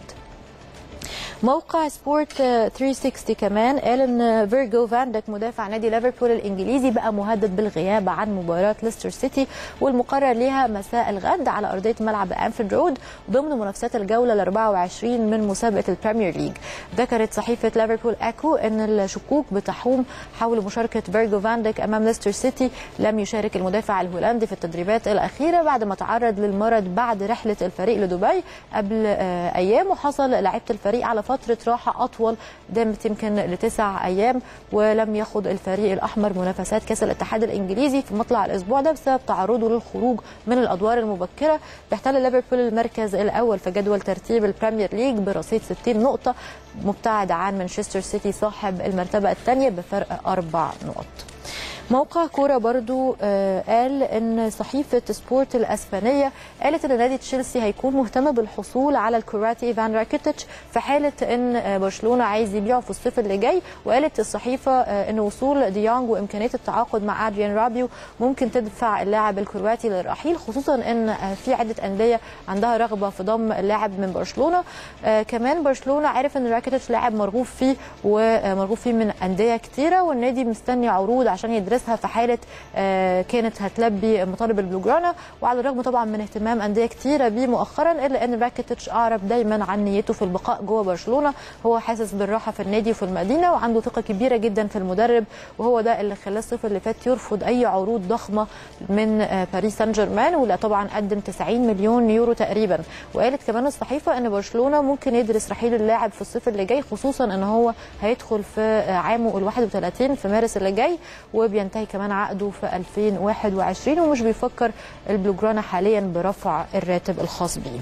موقع سبورت 360 كمان قال ان فيرجو فاندك مدافع نادي ليفربول الانجليزي بقى مهدد بالغياب عن مباراه ليستر سيتي والمقرر ليها مساء الغد على ارضيه ملعب انفيلد رود ضمن منافسات الجوله ال 24 من مسابقه البريمير ليج ذكرت صحيفه ليفربول اكو ان الشكوك بتحوم حول مشاركه فيرجو فاندك امام ليستر سيتي لم يشارك المدافع الهولندي في التدريبات الاخيره بعد ما تعرض للمرض بعد رحله الفريق لدبي قبل آه، ايام وحصل لعيبه الفريق على فتره راحه اطول دامت يمكن لتسع ايام ولم يخوض الفريق الاحمر منافسات كاس الاتحاد الانجليزي في مطلع الاسبوع ده بسبب تعرضه للخروج من الادوار المبكره بيحتل ليفربول المركز الاول في جدول ترتيب البريمير ليج برصيد 60 نقطه مبتعد عن مانشستر سيتي صاحب المرتبه الثانيه بفرق اربع نقط موقع كوره برضو آه، قال ان صحيفه سبورت الاسبانيه قالت ان نادي تشيلسي هيكون مهتم بالحصول على الكرواتي ايفان راكيتيتش في حاله ان آه، برشلونه عايز يبيعه في الصيف اللي جاي وقالت الصحيفه آه، ان وصول ديانج وامكانيه التعاقد مع ادريان رابيو ممكن تدفع اللاعب الكرواتي للرحيل خصوصا ان آه، في عده انديه عندها رغبه في ضم اللاعب من برشلونه آه، كمان برشلونه عارف ان راكيتيتش لاعب مرغوب فيه ومرغوب فيه من انديه كتيره والنادي مستني عروض عشان يدرسها اساسها في حاله آه، كانت هتلبي مطالب البلوجرانا وعلى الرغم طبعا من اهتمام انديه كتيره بيه مؤخرا الا ان راكيتيتش اعرب دايما عن نيته في البقاء جوه برشلونه هو حاسس بالراحه في النادي وفي المدينه وعنده ثقه كبيره جدا في المدرب وهو ده اللي خلاه الصيف اللي فات يرفض اي عروض ضخمه من آه، باريس سان جيرمان ولا طبعا قدم 90 مليون يورو تقريبا وقالت كمان الصحيفه ان برشلونه ممكن يدرس رحيل اللاعب في الصيف اللي جاي خصوصا ان هو هيدخل في آه، عامه ال 31 في مارس اللي جاي وبينتهي كمان عقده في 2021 ومش بيفكر البلوجرانا حاليا برفع الراتب الخاص بيه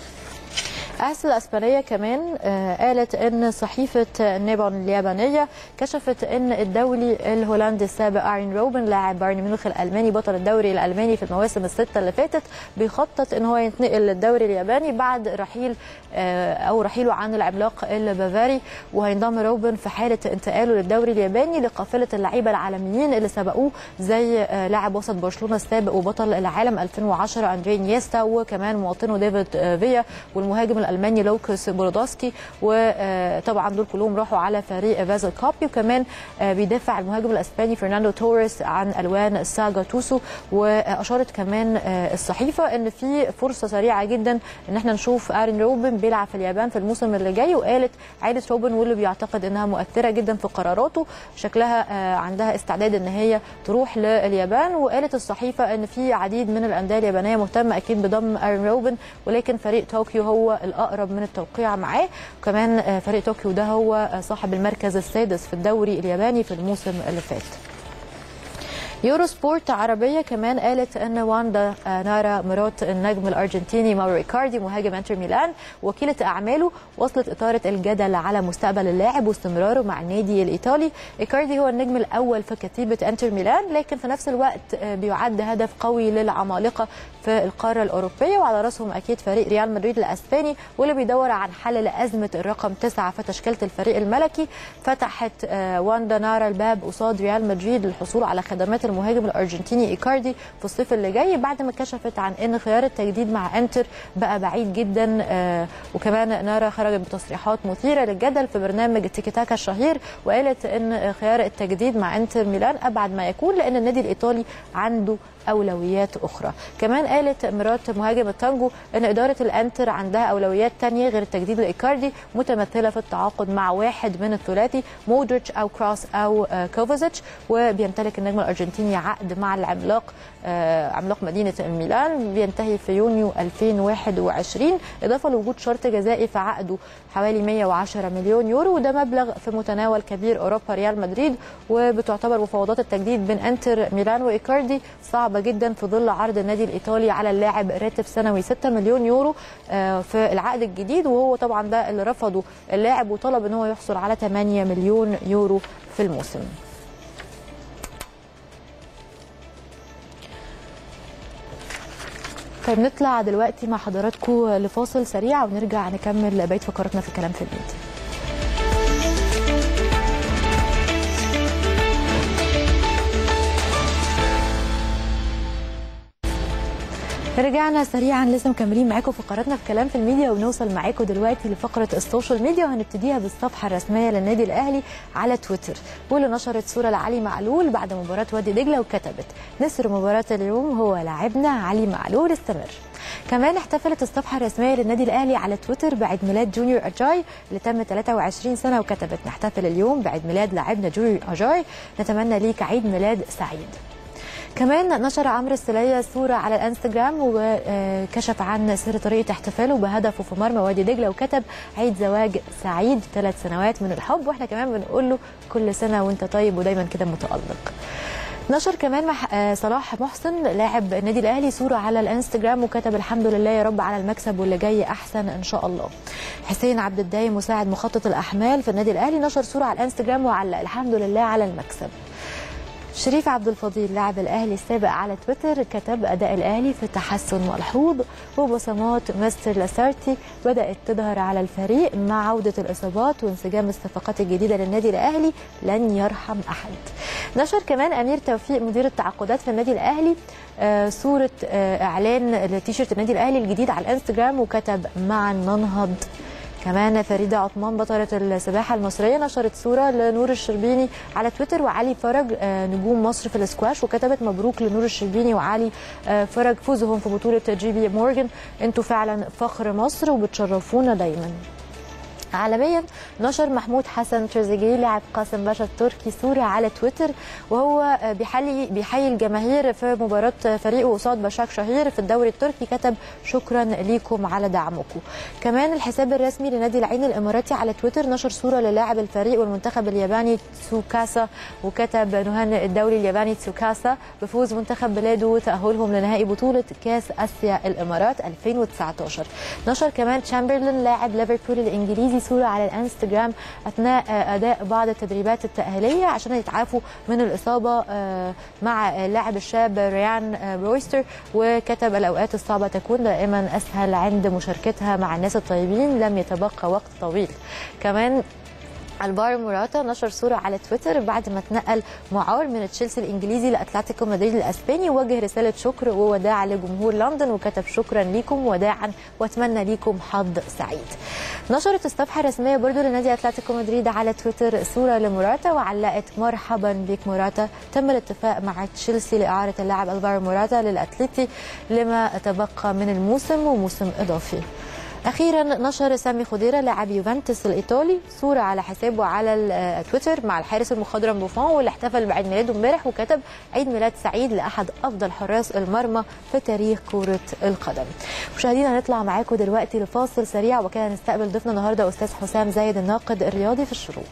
أس الأسبانية كمان آه، قالت أن صحيفة نيبون اليابانية كشفت أن الدولي الهولندي السابق أرين روبن لاعب بايرن ميونخ الألماني بطل الدوري الألماني في المواسم الستة اللي فاتت بيخطط أن هو ينتقل للدوري الياباني بعد رحيل آه، أو رحيله عن العملاق البافاري وهينضم روبن في حالة انتقاله للدوري الياباني لقافلة اللعيبة العالميين اللي سبقوه زي آه، لاعب وسط برشلونة السابق وبطل العالم 2010 أندري نيستا وكمان مواطنه ديفيد آه، فيا والمهاجم الالماني لوكاس بورودوسكي وطبعا دول كلهم راحوا على فريق فازل كوبي وكمان آه، بيدافع المهاجم الاسباني فرناندو توريس عن الوان ساجا توسو واشارت كمان آه، الصحيفه ان في فرصه سريعه جدا ان احنا نشوف ارين روبن بيلعب في اليابان في الموسم اللي جاي وقالت عائله روبن واللي بيعتقد انها مؤثره جدا في قراراته شكلها آه، عندها استعداد ان هي تروح لليابان وقالت الصحيفه ان في عديد من الانديه اليابانيه مهتمه اكيد بضم ارين روبن ولكن فريق طوكيو هو الاقرب من التوقيع معاه وكمان آه، فريق طوكيو ده هو آه، صاحب المركز السادس في الدوري الياباني في الموسم اللي فات يورو سبورت عربية كمان قالت أن واندا آه، نارا مرات النجم الأرجنتيني ماورو ريكاردي مهاجم انتر ميلان وكيلة أعماله وصلت إثارة الجدل على مستقبل اللاعب واستمراره مع النادي الإيطالي ريكاردي هو النجم الأول في كتيبة انتر ميلان لكن في نفس الوقت آه، بيعد هدف قوي للعمالقة في القارة الأوروبية وعلى رأسهم أكيد فريق ريال مدريد الأسباني واللي بيدور عن حل لأزمة الرقم تسعة في تشكيلة الفريق الملكي فتحت آه، واندا نارا الباب قصاد ريال مدريد للحصول على خدمات المهاجم الارجنتيني ايكاردي في الصيف اللي جاي بعد ما كشفت عن ان خيار التجديد مع انتر بقى بعيد جدا آه، وكمان نارا خرجت بتصريحات مثيره للجدل في برنامج تيكي تاكا الشهير وقالت ان خيار التجديد مع انتر ميلان ابعد ما يكون لان النادي الايطالي عنده اولويات اخرى كمان قالت مرات مهاجم التانجو ان اداره الانتر عندها اولويات تانية غير التجديد لايكاردي متمثله في التعاقد مع واحد من الثلاثي مودريتش او كروس او آه، كوفازيتش وبيمتلك النجم الارجنتيني عقد مع العملاق آه، عملاق مدينه الميلان بينتهي في يونيو 2021 اضافه لوجود شرط جزائي في عقده حوالي 110 مليون يورو وده مبلغ في متناول كبير اوروبا ريال مدريد وبتعتبر مفاوضات التجديد بين انتر ميلان وايكاردي صعبه جدا في ظل عرض النادي الايطالي على اللاعب راتب سنوي 6 مليون يورو آه، في العقد الجديد وهو طبعا ده اللي رفضه اللاعب وطلب ان هو يحصل على 8 مليون يورو في الموسم طيب نطلع دلوقتي مع حضراتكم لفاصل سريع ونرجع نكمل بقيه فقراتنا في كلام في الميديا رجعنا سريعا لسه مكملين معاكم فقراتنا في كلام في الميديا وبنوصل معاكم دلوقتي لفقره السوشيال ميديا وهنبتديها بالصفحه الرسميه للنادي الاهلي على تويتر واللي نشرت صوره لعلي معلول بعد مباراه وادي دجله وكتبت نسر مباراه اليوم هو لاعبنا علي معلول استمر كمان احتفلت الصفحه الرسميه للنادي الاهلي على تويتر بعيد ميلاد جونيور اجاي اللي تم 23 سنه وكتبت نحتفل اليوم بعيد ميلاد لاعبنا جونيور اجاي نتمنى ليك عيد ميلاد سعيد كمان نشر عمرو السلية صورة على الانستجرام وكشف عن سر طريقة احتفاله بهدفه في مرمى وادي دجلة وكتب عيد زواج سعيد ثلاث سنوات من الحب واحنا كمان بنقول له كل سنة وانت طيب ودايما كده متألق نشر كمان مح... آه، صلاح محسن لاعب النادي الاهلي صوره على الانستجرام وكتب الحمد لله يا رب على المكسب واللي جاي احسن ان شاء الله. حسين عبد الدايم مساعد مخطط الاحمال في النادي الاهلي نشر صوره على الانستجرام وعلق الحمد لله على المكسب. شريف عبد الفضيل لاعب الاهلي السابق على تويتر كتب اداء الاهلي في تحسن ملحوظ وبصمات مستر لاسارتي بدات تظهر على الفريق مع عوده الاصابات وانسجام الصفقات الجديده للنادي الاهلي لن يرحم احد. نشر كمان امير توفيق مدير التعاقدات في النادي الاهلي آه، صوره آه، اعلان لتيشيرت النادي الاهلي الجديد على الانستجرام وكتب معا ننهض كمان فريده عثمان بطله السباحه المصريه نشرت صوره لنور الشربيني على تويتر وعلي فرج آه، نجوم مصر في الاسكواش وكتبت مبروك لنور الشربيني وعلي آه، فرج فوزهم في بطوله جي بي مورجان انتوا فعلا فخر مصر وبتشرفونا دايما عالميا نشر محمود حسن تريزيجيه لاعب قاسم باشا التركي صوره على تويتر وهو بيحيي بيحيي الجماهير في مباراه فريقه قصاد بشاك شهير في الدوري التركي كتب شكرا ليكم على دعمكم كمان الحساب الرسمي لنادي العين الاماراتي على تويتر نشر صوره للاعب الفريق والمنتخب الياباني تسوكاسا وكتب نهنئ الدوري الياباني تسوكاسا بفوز منتخب بلاده وتاهلهم لنهائي بطوله كاس اسيا الامارات 2019 نشر كمان تشامبرلين لاعب ليفربول الانجليزي صوره على الانستجرام اثناء آه، اداء بعض التدريبات التاهيليه عشان يتعافوا من الاصابه آه، مع اللاعب الشاب ريان آه، رويستر وكتب الاوقات الصعبه تكون دائما اسهل عند مشاركتها مع الناس الطيبين لم يتبقى وقت طويل كمان الفارو موراتا نشر صورة على تويتر بعد ما اتنقل معار من تشيلسي الإنجليزي لأتلتيكو مدريد الأسباني ووجه رسالة شكر ووداع لجمهور لندن وكتب شكرا لكم وداعا وأتمنى لكم حظ سعيد نشرت الصفحة الرسمية برضو لنادي أتلتيكو مدريد على تويتر صورة لموراتا وعلقت مرحبا بك موراتا تم الاتفاق مع تشيلسي لإعارة اللاعب الفارو موراتا للأتليتي لما تبقى من الموسم وموسم إضافي اخيرا نشر سامي خضيره لاعب يوفنتوس الايطالي صوره على حسابه على التويتر مع الحارس المخضرم بوفون واللي احتفل بعيد ميلاده امبارح وكتب عيد ميلاد سعيد لاحد افضل حراس المرمى في تاريخ كره القدم. مشاهدينا هنطلع معاكم دلوقتي لفاصل سريع وكان نستقبل ضيفنا النهارده استاذ حسام زايد الناقد الرياضي في الشروق.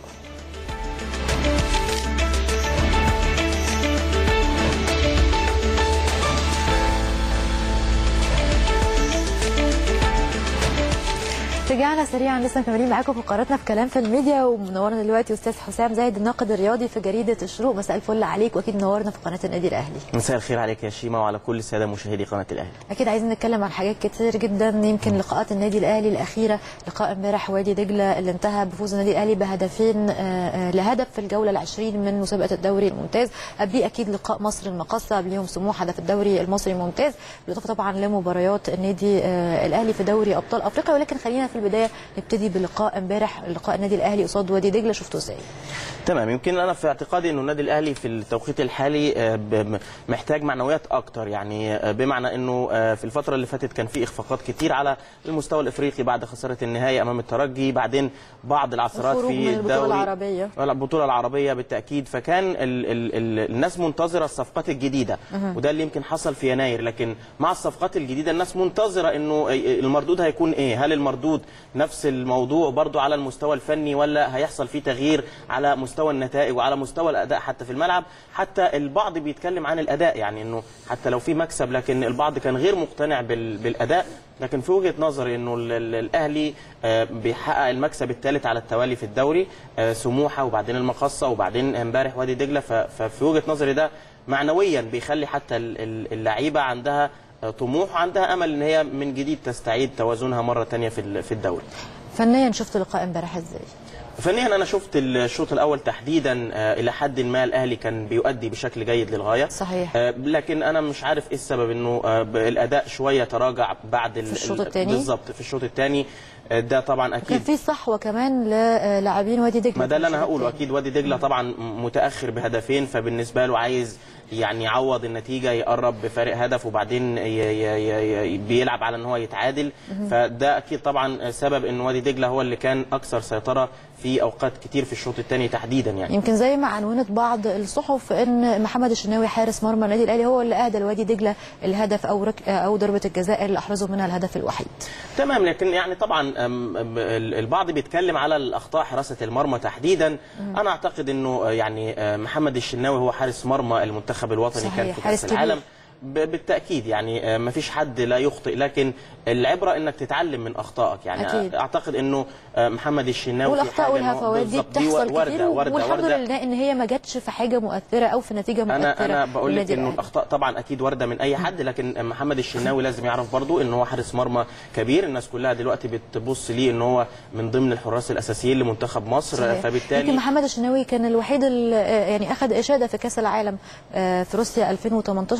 رجعنا سريعا لسه مكملين معاكم فقراتنا في كلام في الميديا ومنورنا دلوقتي استاذ حسام زايد الناقد الرياضي في جريده الشروق مساء الفل عليك واكيد منورنا في قناه النادي الاهلي مساء الخير عليك يا شيماء وعلى كل الساده مشاهدي قناه الاهلي اكيد عايزين نتكلم عن حاجات كتير جدا يمكن لقاءات النادي الاهلي الاخيره لقاء امبارح وادي دجله اللي انتهى بفوز النادي الاهلي بهدفين آه، آه، لهدف في الجوله العشرين من مسابقه الدوري الممتاز قبليه اكيد لقاء مصر المقصه قبليهم سموحه ده في الدوري المصري الممتاز بالاضافه طبعا لمباريات النادي آه، الاهلي في دوري ابطال افريقيا ولكن خلينا في البدايه نبتدي بلقاء امبارح لقاء النادي الاهلي قصاد وادي دجله شفته ازاي تمام يمكن انا في اعتقادي انه النادي الاهلي في التوقيت الحالي آه، ب- محتاج معنويات اكتر يعني آه، بمعنى انه آه، في الفتره اللي فاتت كان في اخفاقات كتير على المستوى الافريقي بعد خساره النهائي امام الترجي بعدين بعض العثرات الخروج في من البطولة الدوري العربية. لا، البطوله العربيه بالتاكيد فكان ال ال ال الناس منتظره الصفقات الجديده وده اللي يمكن حصل في يناير لكن مع الصفقات الجديده الناس منتظره انه المردود هيكون ايه هل المردود نفس الموضوع برضو على المستوى الفني ولا هيحصل فيه تغيير على مستوى النتائج وعلى مستوى الاداء حتى في الملعب حتى البعض بيتكلم عن الاداء يعني انه حتى لو في مكسب لكن البعض كان غير مقتنع بال بالاداء لكن في وجهه نظري انه ال- ال- الاهلي آه، بيحقق المكسب الثالث على التوالي في الدوري آه، سموحه وبعدين المقصه وبعدين امبارح وادي دجله ف- ففي وجهه نظري ده معنويا بيخلي حتى ال- ال- اللعيبه عندها آه، طموح وعندها امل ان هي من جديد تستعيد توازنها مره ثانيه في ال- في الدوري فنيا شفت لقاء امبارح ازاي فنيا انا شفت الشوط الاول تحديدا آه، الى حد ما الاهلي كان بيؤدي بشكل جيد للغايه صحيح. آه، لكن انا مش عارف ايه السبب انه آه، ب- الاداء شويه تراجع بعد ال- في الشوط ال- التاني؟ بالظبط في الشوط الثاني ده طبعا كان اكيد في صحوه كمان للاعبين وادي دجله ما ده اللي انا في الشوط هقوله التاني. اكيد وادي دجله طبعا متاخر بهدفين فبالنسبه له عايز يعني يعوض النتيجه يقرب بفارق هدف وبعدين ي ي ي ي بيلعب على ان هو يتعادل فده اكيد طبعا سبب ان وادي دجله هو اللي كان اكثر سيطره في اوقات كتير في الشوط الثاني تحديدا يعني يمكن زي ما عنونت بعض الصحف ان محمد الشناوي حارس مرمى النادي الاهلي هو اللي اهدى لوادي دجله الهدف او رك... او ضربه الجزاء اللي احرزوا منها الهدف الوحيد تمام لكن يعني طبعا أم، أم، ال- البعض بيتكلم على الاخطاء حراسه المرمى تحديدا انا اعتقد انه آه، يعني آه، محمد الشناوي هو حارس مرمى المنتخب الوطني صحيح، كان في حارس كاس كبير. العالم ب- بالتاكيد يعني ما فيش حد لا يخطئ لكن العبره انك تتعلم من اخطائك يعني أكيد. اعتقد انه آه، محمد الشناوي في والاخطاء حاجة إنه والهفوات دي بالظبط بتحصل كتير ورده ورده والحمد ورده لله ان هي ما جاتش في حاجه مؤثره او في نتيجه مؤثره انا انا بقول لك للنادي انه الأهلي. الاخطاء طبعا اكيد وارده من اي حد لكن محمد الشناوي لازم يعرف برضو ان هو حارس مرمى كبير الناس كلها دلوقتي بتبص ليه ان هو من ضمن الحراس الاساسيين لمنتخب مصر صحيح. يمكن فبالتالي محمد الشناوي كان الوحيد اللي يعني اخذ اشاده في كاس العالم آه، في روسيا 2018 يمكن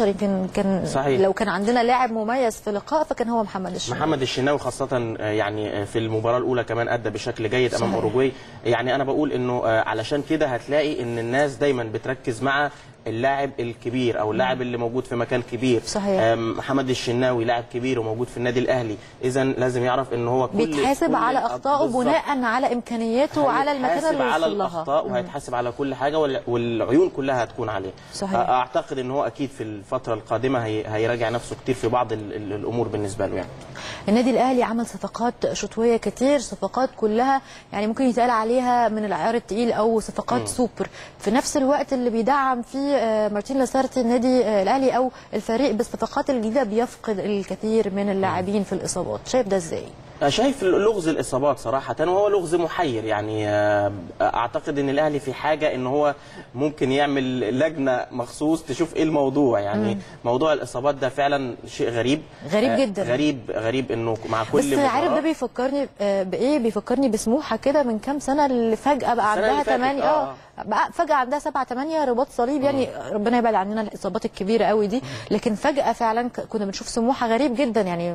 كان صحيح. لو كان عندنا لاعب مميز في لقاء فكان هو محمد الشناوي محمد الشناوي خاصة آه، يعني آه، في المباراة الأولى كمان أدى بشكل جيد أمام صحيح. أوروجواي يعني أنا بقول إنه آه، علشان كده هتلاقي إن الناس دايما بتركز مع اللاعب الكبير او اللاعب اللي موجود في مكان كبير صحيح. آم، محمد الشناوي لاعب كبير وموجود في النادي الاهلي اذا لازم يعرف ان هو كل بيتحاسب كل على الأب- اخطائه بالظبط. بناء على امكانياته وعلى المكان هيتحاسب اللي على وصل لها الاخطاء وهيتحاسب على كل حاجه وال- والعيون كلها هتكون عليه صحيح. اعتقد ان هو اكيد في الفتره القادمه هي... هيراجع نفسه كتير في بعض ال... ال- الامور بالنسبه له يعني النادي الاهلي عمل صفقات شتويه كتير صفقات كلها يعني ممكن يتقال عليها من العيار التقيل او صفقات سوبر في نفس الوقت اللي بيدعم فيه آه، مارتين لاسارتي النادي آه، الاهلي او الفريق بالصفقات الجديده بيفقد الكثير من اللاعبين في الاصابات شايف ده ازاي شايف لغز الاصابات صراحه وهو لغز محير يعني آه، اعتقد ان الاهلي في حاجه ان هو ممكن يعمل لجنه مخصوص تشوف ايه الموضوع يعني موضوع الاصابات ده فعلا شيء غريب غريب آه، جدا. غريب غريب انه مع كل بس عارف ده مباراة- بيفكرني آه، بايه بيفكرني بسموحه كده من كام سنه اللي فجاه بقى السنة عندها اللي فاتت، 8 آه. اه بقى فجاه عندها 7 8 رباط صليب يعني ربنا يبعد عننا الاصابات الكبيره قوي دي لكن فجاه فعلا ك- كنا بنشوف سموحه غريب جدا يعني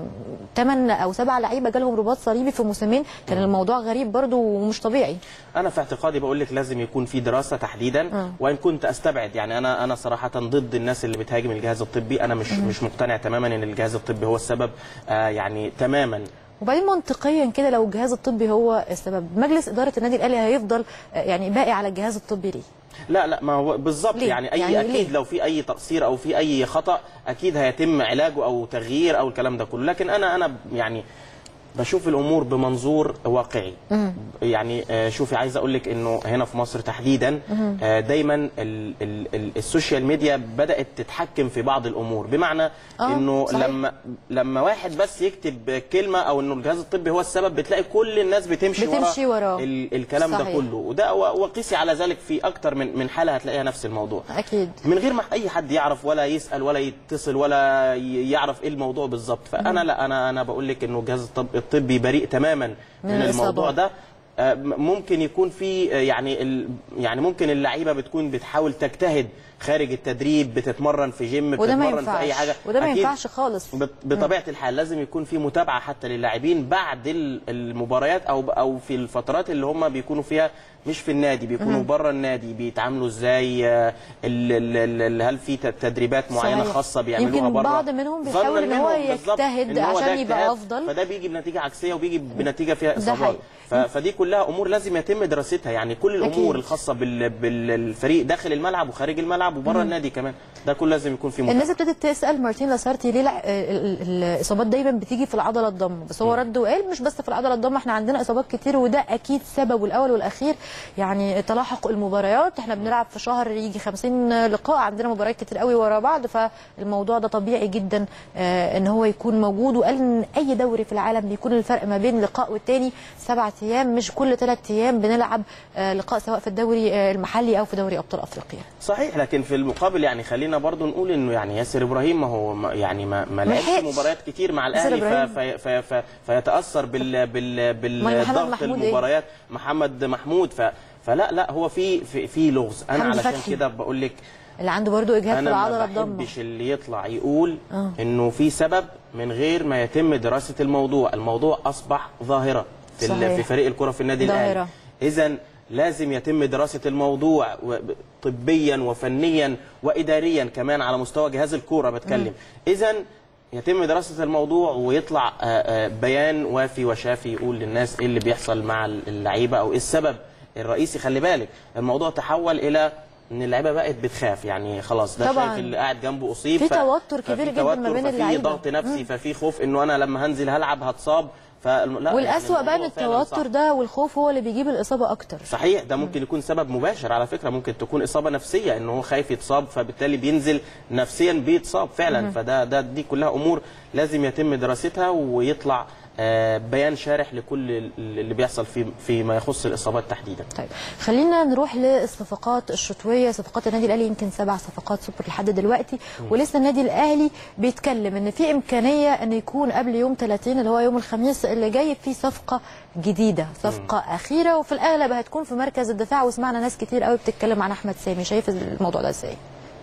8 او 7 لعيبه جالهم رباط صليبي في موسمين كان الموضوع غريب برضو ومش طبيعي انا في اعتقادي بقول لك لازم يكون في دراسه تحديدا وان كنت استبعد يعني انا انا صراحه ضد الناس اللي بتهاجم الجهاز الطبي انا مش مش مقتنع تماما ان الجهاز الطبي هو السبب آه يعني تماما وبعدين منطقيا كده لو الجهاز الطبي هو السبب مجلس اداره النادي الاهلي هيفضل آه، يعني باقي على الجهاز الطبي ليه لا لا ما هو بالظبط ليه؟ يعني اي يعني اكيد ليه؟ لو في اي تقصير او في اي خطا اكيد هيتم علاجه او تغيير او الكلام ده كله لكن انا انا يعني بشوف الامور بمنظور واقعي يعني آه، شوفي عايز اقول لك انه هنا في مصر تحديدا آه، دايما ال ال ال السوشيال ميديا بدات تتحكم في بعض الامور بمعنى آه، انه صحيح. لما لما واحد بس يكتب كلمه او انه الجهاز الطبي هو السبب بتلاقي كل الناس بتمشي, بتمشي وراه. ال الكلام صحيح. ده كله وده و- وقيسي على ذلك في اكتر من من حاله هتلاقيها نفس الموضوع اكيد من غير ما اي حد يعرف ولا يسال ولا يتصل ولا ي- يعرف ايه الموضوع بالظبط فانا لا انا انا بقول لك انه الجهاز الطب- الطبي بريء تماما من, من من الموضوع الإصابات. ده آه، م- ممكن يكون في آه، يعني ال يعني ممكن اللعيبه بتكون بتحاول تجتهد خارج التدريب بتتمرن في جيم وده ما بتتمرن في اي ينفعش حاجه وده ما أكيد ينفعش خالص بط- بطبيعه الحال لازم يكون في متابعه حتى للاعبين بعد ال- المباريات او او في الفترات اللي هم بيكونوا فيها مش في النادي بيكونوا بره النادي بيتعاملوا ازاي آه، ال- ال- ال- هل في ت- تدريبات معينه صحيح. خاصه بيعملوها يمكن بره بعض منهم ظناً بيحاول إن هو منهم بالظبط يجتهد إن هو ده عشان يبقى اجتهاد، أفضل. فده بيجي بنتيجه عكسيه وبيجي بنتيجه فيها ده اصابات حقيقي. ف- فدي كلها امور لازم يتم دراستها يعني كل الامور أكيد. الخاصه بال- بالفريق داخل الملعب وخارج الملعب وبره النادي كمان ده كله لازم يكون فيه الناس متابعه ابتدت تسال مارتين لاسارتي ليه لا ال- ال- الاصابات دايما بتيجي في العضله الضمه بس هو رد وقال مش بس في العضله الضمه احنا عندنا اصابات كتير وده اكيد سببه الاول والاخير يعني تلاحق المباريات احنا بنلعب في شهر يجي 50 لقاء عندنا مباريات كتير قوي ورا بعض فالموضوع ده طبيعي جدا آه، ان هو يكون موجود وقال ان اي دوري في العالم بيكون الفرق ما بين لقاء والتاني سبعة ايام مش كل ثلاث ايام بنلعب آه، لقاء سواء في الدوري آه، المحلي او في دوري ابطال افريقيا صحيح لكن في المقابل يعني خلينا برضو نقول انه يعني ياسر ابراهيم ما هو ما- يعني ما, ما لعبش لحقش. مباريات كتير مع ياسر الاهلي إبراهيم. ف- في في في فيتاثر بال بال ما محمد بالضغط محمود إيه؟ المباريات محمد محمود ف فلا لا هو في في, في لغز انا حمدي علشان فتحي. كده بقول لك اللي عنده برضو اجهاد في انا العضله ما الضمه بحبش اللي يطلع يقول آه. انه في سبب من غير ما يتم دراسه الموضوع الموضوع اصبح ظاهره في, ال- صحيح. في فريق الكره في النادي ظاهرة. الاهلي اذا لازم يتم دراسه الموضوع و- طبيا وفنيا واداريا كمان على مستوى جهاز الكوره بتكلم اذا يتم دراسه الموضوع ويطلع آه، آه، بيان وافي وشافي يقول للناس ايه اللي بيحصل مع اللعيبه او ايه السبب الرئيسي خلي بالك الموضوع تحول الى ان اللعيبه بقت بتخاف يعني خلاص ده طبعاً. شايف اللي قاعد جنبه اصيب في ف- توتر ففي كبير جداً ما توتر، بين ففي اللعيبة. ضغط نفسي ففي خوف انه انا لما هنزل هلعب هتصاب فلا والاسوأ بقى ان الموضوع فعلاً صعب. التوتر ده والخوف هو اللي بيجيب الاصابه اكتر صحيح ده ممكن يكون سبب مباشر على فكره ممكن تكون اصابه نفسيه ان هو خايف يتصاب فبالتالي بينزل نفسيا بيتصاب فعلا فده ده دي كلها امور لازم يتم دراستها ويطلع آه، بيان شارح لكل اللي بيحصل في فيما يخص الاصابات تحديدا طيب خلينا نروح للصفقات الشتويه صفقات النادي الاهلي يمكن سبع صفقات سوبر لحد دلوقتي ولسه النادي الاهلي بيتكلم ان في امكانيه ان يكون قبل يوم 30 اللي هو يوم الخميس اللي جاي في صفقه جديده صفقه اخيره وفي الاغلب هتكون في مركز الدفاع وسمعنا ناس كتير قوي بتتكلم عن احمد سامي شايف الموضوع ده ازاي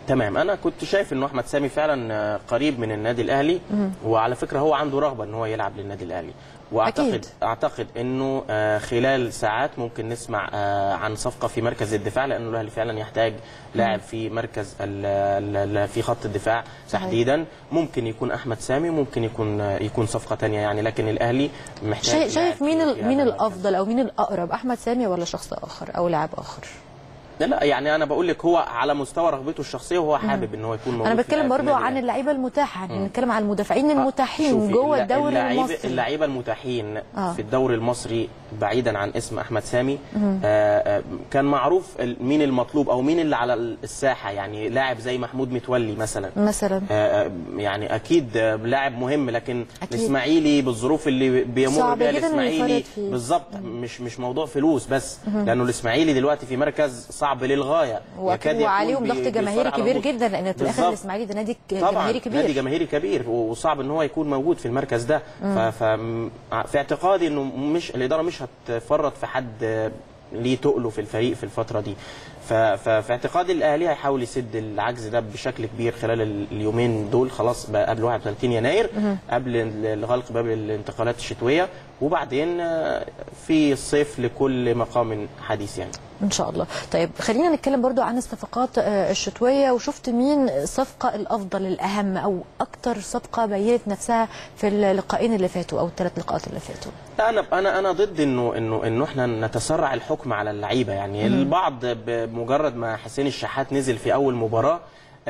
تمام انا كنت شايف انه احمد سامي فعلا آه، قريب من النادي الاهلي وعلى فكره هو عنده رغبه ان هو يلعب للنادي الاهلي واعتقد أكيد. اعتقد انه آه، خلال ساعات ممكن نسمع آه، عن صفقه في مركز الدفاع لانه الاهلي فعلا يحتاج لاعب في مركز ال- ال- ال- في خط الدفاع صحيح. تحديدا ممكن يكون احمد سامي ممكن يكون آه، يكون صفقه تانية يعني لكن الاهلي محتاج شايف, لاعب شايف مين في- ال- في مين هذا المركز. الافضل او مين الاقرب احمد سامي ولا شخص اخر او لاعب اخر لا لا يعني انا بقول لك هو على مستوى رغبته الشخصيه وهو حابب ان هو يكون موجود انا في بتكلم في برضو النادي عن الأهلي. اللعيبه المتاحه يعني بنتكلم عن المدافعين آه، المتاحين شوفي، جوه الل- الدوري اللعيبة- المصري اللعيبه المتاحين آه. في الدوري المصري بعيدا عن اسم احمد سامي آه آه كان معروف ال- مين المطلوب او مين اللي على الساحه يعني لاعب زي محمود متولي مثلا مثلا آه، آه، يعني اكيد آه، لاعب مهم لكن أكيد. الاسماعيلي بالظروف اللي بيمر صعب بها جداً إنه الاسماعيلي يفرط فيه. بالظبط مش مش موضوع فلوس بس لانه الاسماعيلي دلوقتي في مركز صعب للغايه واكيد يكاد يكون وعليهم بي- ضغط بيصارع جماهيري على كبير الهبوط. جدا لان في الاخر بالظبط. الاسماعيلي ده نادي ك- طبعا جماهيري كبير نادي جماهيري كبير وصعب ان هو يكون موجود في المركز ده ف... ف... في اعتقادي انه مش الاداره مش هتفرط في حد آه، ليه تقله في الفريق في الفتره دي ف... ففي اعتقادي الاهلي هيحاول يسد العجز ده بشكل كبير خلال ال- اليومين دول خلاص بقى قبل 31 يناير قبل ال- غلق باب الانتقالات الشتويه وبعدين آه، في الصيف لكل مقام حديث يعني ان شاء الله طيب خلينا نتكلم برضو عن الصفقات آه، الشتويه وشفت مين الصفقه الافضل الاهم او اكتر صفقه بينت نفسها في اللقاءين اللي فاتوا او الثلاث لقاءات اللي فاتوا لا انا انا انا ضد انه انه انه احنا نتسرع الحكم على اللعيبه يعني البعض بمجرد ما حسين الشحات نزل في اول مباراه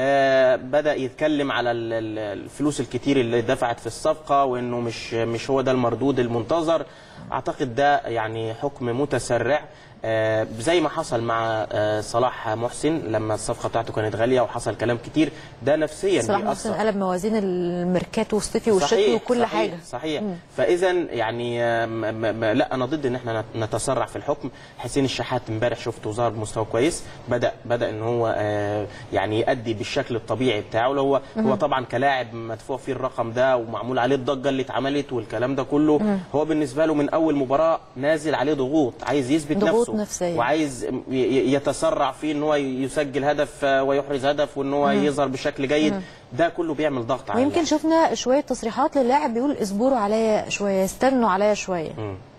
آه بدا يتكلم على ال- ال- الفلوس الكتير اللي دفعت في الصفقه وانه مش مش هو ده المردود المنتظر اعتقد ده يعني حكم متسرع آه زي ما حصل مع آه صلاح محسن لما الصفقه بتاعته كانت غاليه وحصل كلام كتير ده نفسيا صلاح بيأثر. محسن قلب موازين الميركاتو والصيفي والشتوي صحيح وكل صحيح حاجه صحيح فاذا يعني آه، م- م- م- لا انا ضد ان احنا نت- نتسرع في الحكم حسين الشحات امبارح شفته ظهر بمستوى كويس بدا بدا ان هو آه، يعني يؤدي بالشكل الطبيعي بتاعه لو هو هو طبعا كلاعب مدفوع فيه الرقم ده ومعمول عليه الضجه اللي اتعملت والكلام ده كله هو بالنسبه له من اول مباراه نازل عليه ضغوط عايز يثبت ضغوط نفسه نفسية. وعايز ي- ي- يتسرع في ان هو يسجل هدف آه، ويحرز هدف وان هو يظهر بشكل جيد ده كله بيعمل ضغط على ويمكن اللاعب. شفنا شويه تصريحات للاعب بيقول اصبروا عليا شويه استنوا عليا شويه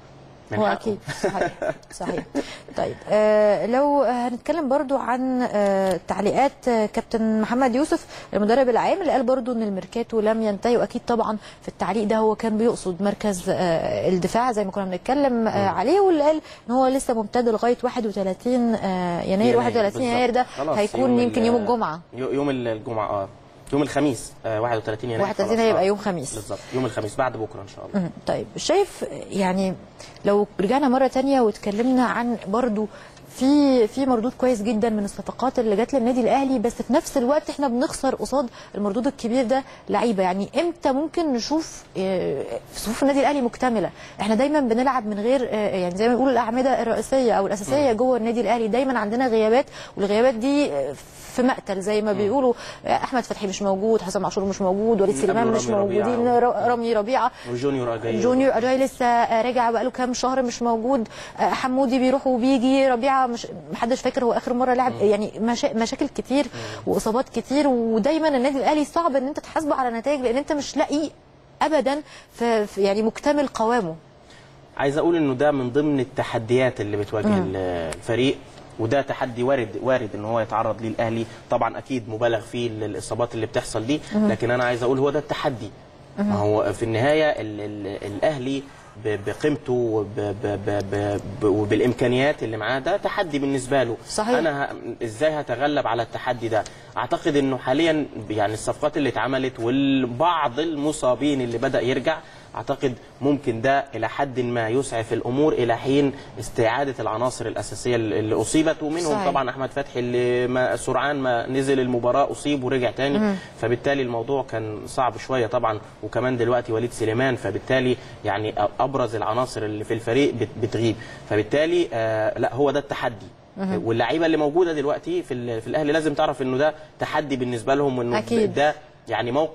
من هو حقه. اكيد صحيح صحيح طيب آه لو هنتكلم برضو عن آه تعليقات آه كابتن محمد يوسف المدرب العام اللي قال برضو ان الميركاتو لم ينتهي واكيد طبعا في التعليق ده هو كان بيقصد مركز آه الدفاع زي ما كنا بنتكلم آه عليه واللي قال ان هو لسه ممتد لغايه 31 آه يناير 31 بالظبط. يناير ده خلاص هيكون ال- يمكن يوم الجمعه يو- يوم الجمعه اه يوم الخميس آه 31 يناير 31 خلاص، هيبقى آه. يوم خميس. بالظبط يوم الخميس بعد بكره ان شاء الله مم. طيب شايف يعني لو رجعنا مره تانية واتكلمنا عن برضو في في مردود كويس جدا من الصفقات اللي جت للنادي الاهلي بس في نفس الوقت احنا بنخسر قصاد المردود الكبير ده لعيبه يعني امتى ممكن نشوف آه، صفوف النادي الاهلي مكتمله احنا دايما بنلعب من غير آه، يعني زي ما بنقول الاعمده الرئيسيه او الاساسيه جوه النادي الاهلي دايما عندنا غيابات والغيابات دي آه، في مقتل زي ما بيقولوا آه، احمد فتحي مش موجود حسام عاشور مش موجود وليد قبل سليمان مش رامي ربيعة. موجودين ر- رامي ربيعه وجونيور اجاي جونيور اجاي لسه آه، راجع بقاله كام شهر مش موجود آه، حمودي بيروح وبيجي ربيعه مش محدش فاكر هو اخر مره لعب يعني مشا... مشاكل كتير واصابات كتير ودايما النادي الاهلي صعب ان انت تحاسبه على نتائج لان انت مش لاقي ابدا في في- يعني مكتمل قوامه عايز اقول انه ده من ضمن التحديات اللي بتواجه ال- الفريق وده تحدي وارد وارد ان هو يتعرض ليه الاهلي طبعا اكيد مبالغ فيه الاصابات اللي بتحصل دي لكن انا عايز اقول هو ده التحدي ما هو في النهايه ال ال الاهلي ب- بقيمته وب- ب- ب- ب- ب- وبالامكانيات اللي معاه ده تحدي بالنسبه له صحيح. انا ه- ازاي هتغلب على التحدي ده اعتقد انه حاليا يعني الصفقات اللي اتعملت والبعض المصابين اللي بدا يرجع اعتقد ممكن ده الى حد ما يسعف الامور الى حين استعاده العناصر الاساسيه اللي اصيبت ومنهم صحيح. طبعا احمد فتحي اللي ما سرعان ما نزل المباراه اصيب ورجع تاني فبالتالي الموضوع كان صعب شويه طبعا وكمان دلوقتي وليد سليمان فبالتالي يعني ابرز العناصر اللي في الفريق بت- بتغيب فبالتالي آه لا هو ده التحدي واللعيبه اللي موجوده دلوقتي في ال- في الاهلي لازم تعرف انه ده تحدي بالنسبه لهم وانه أكيد. ده يعني موقف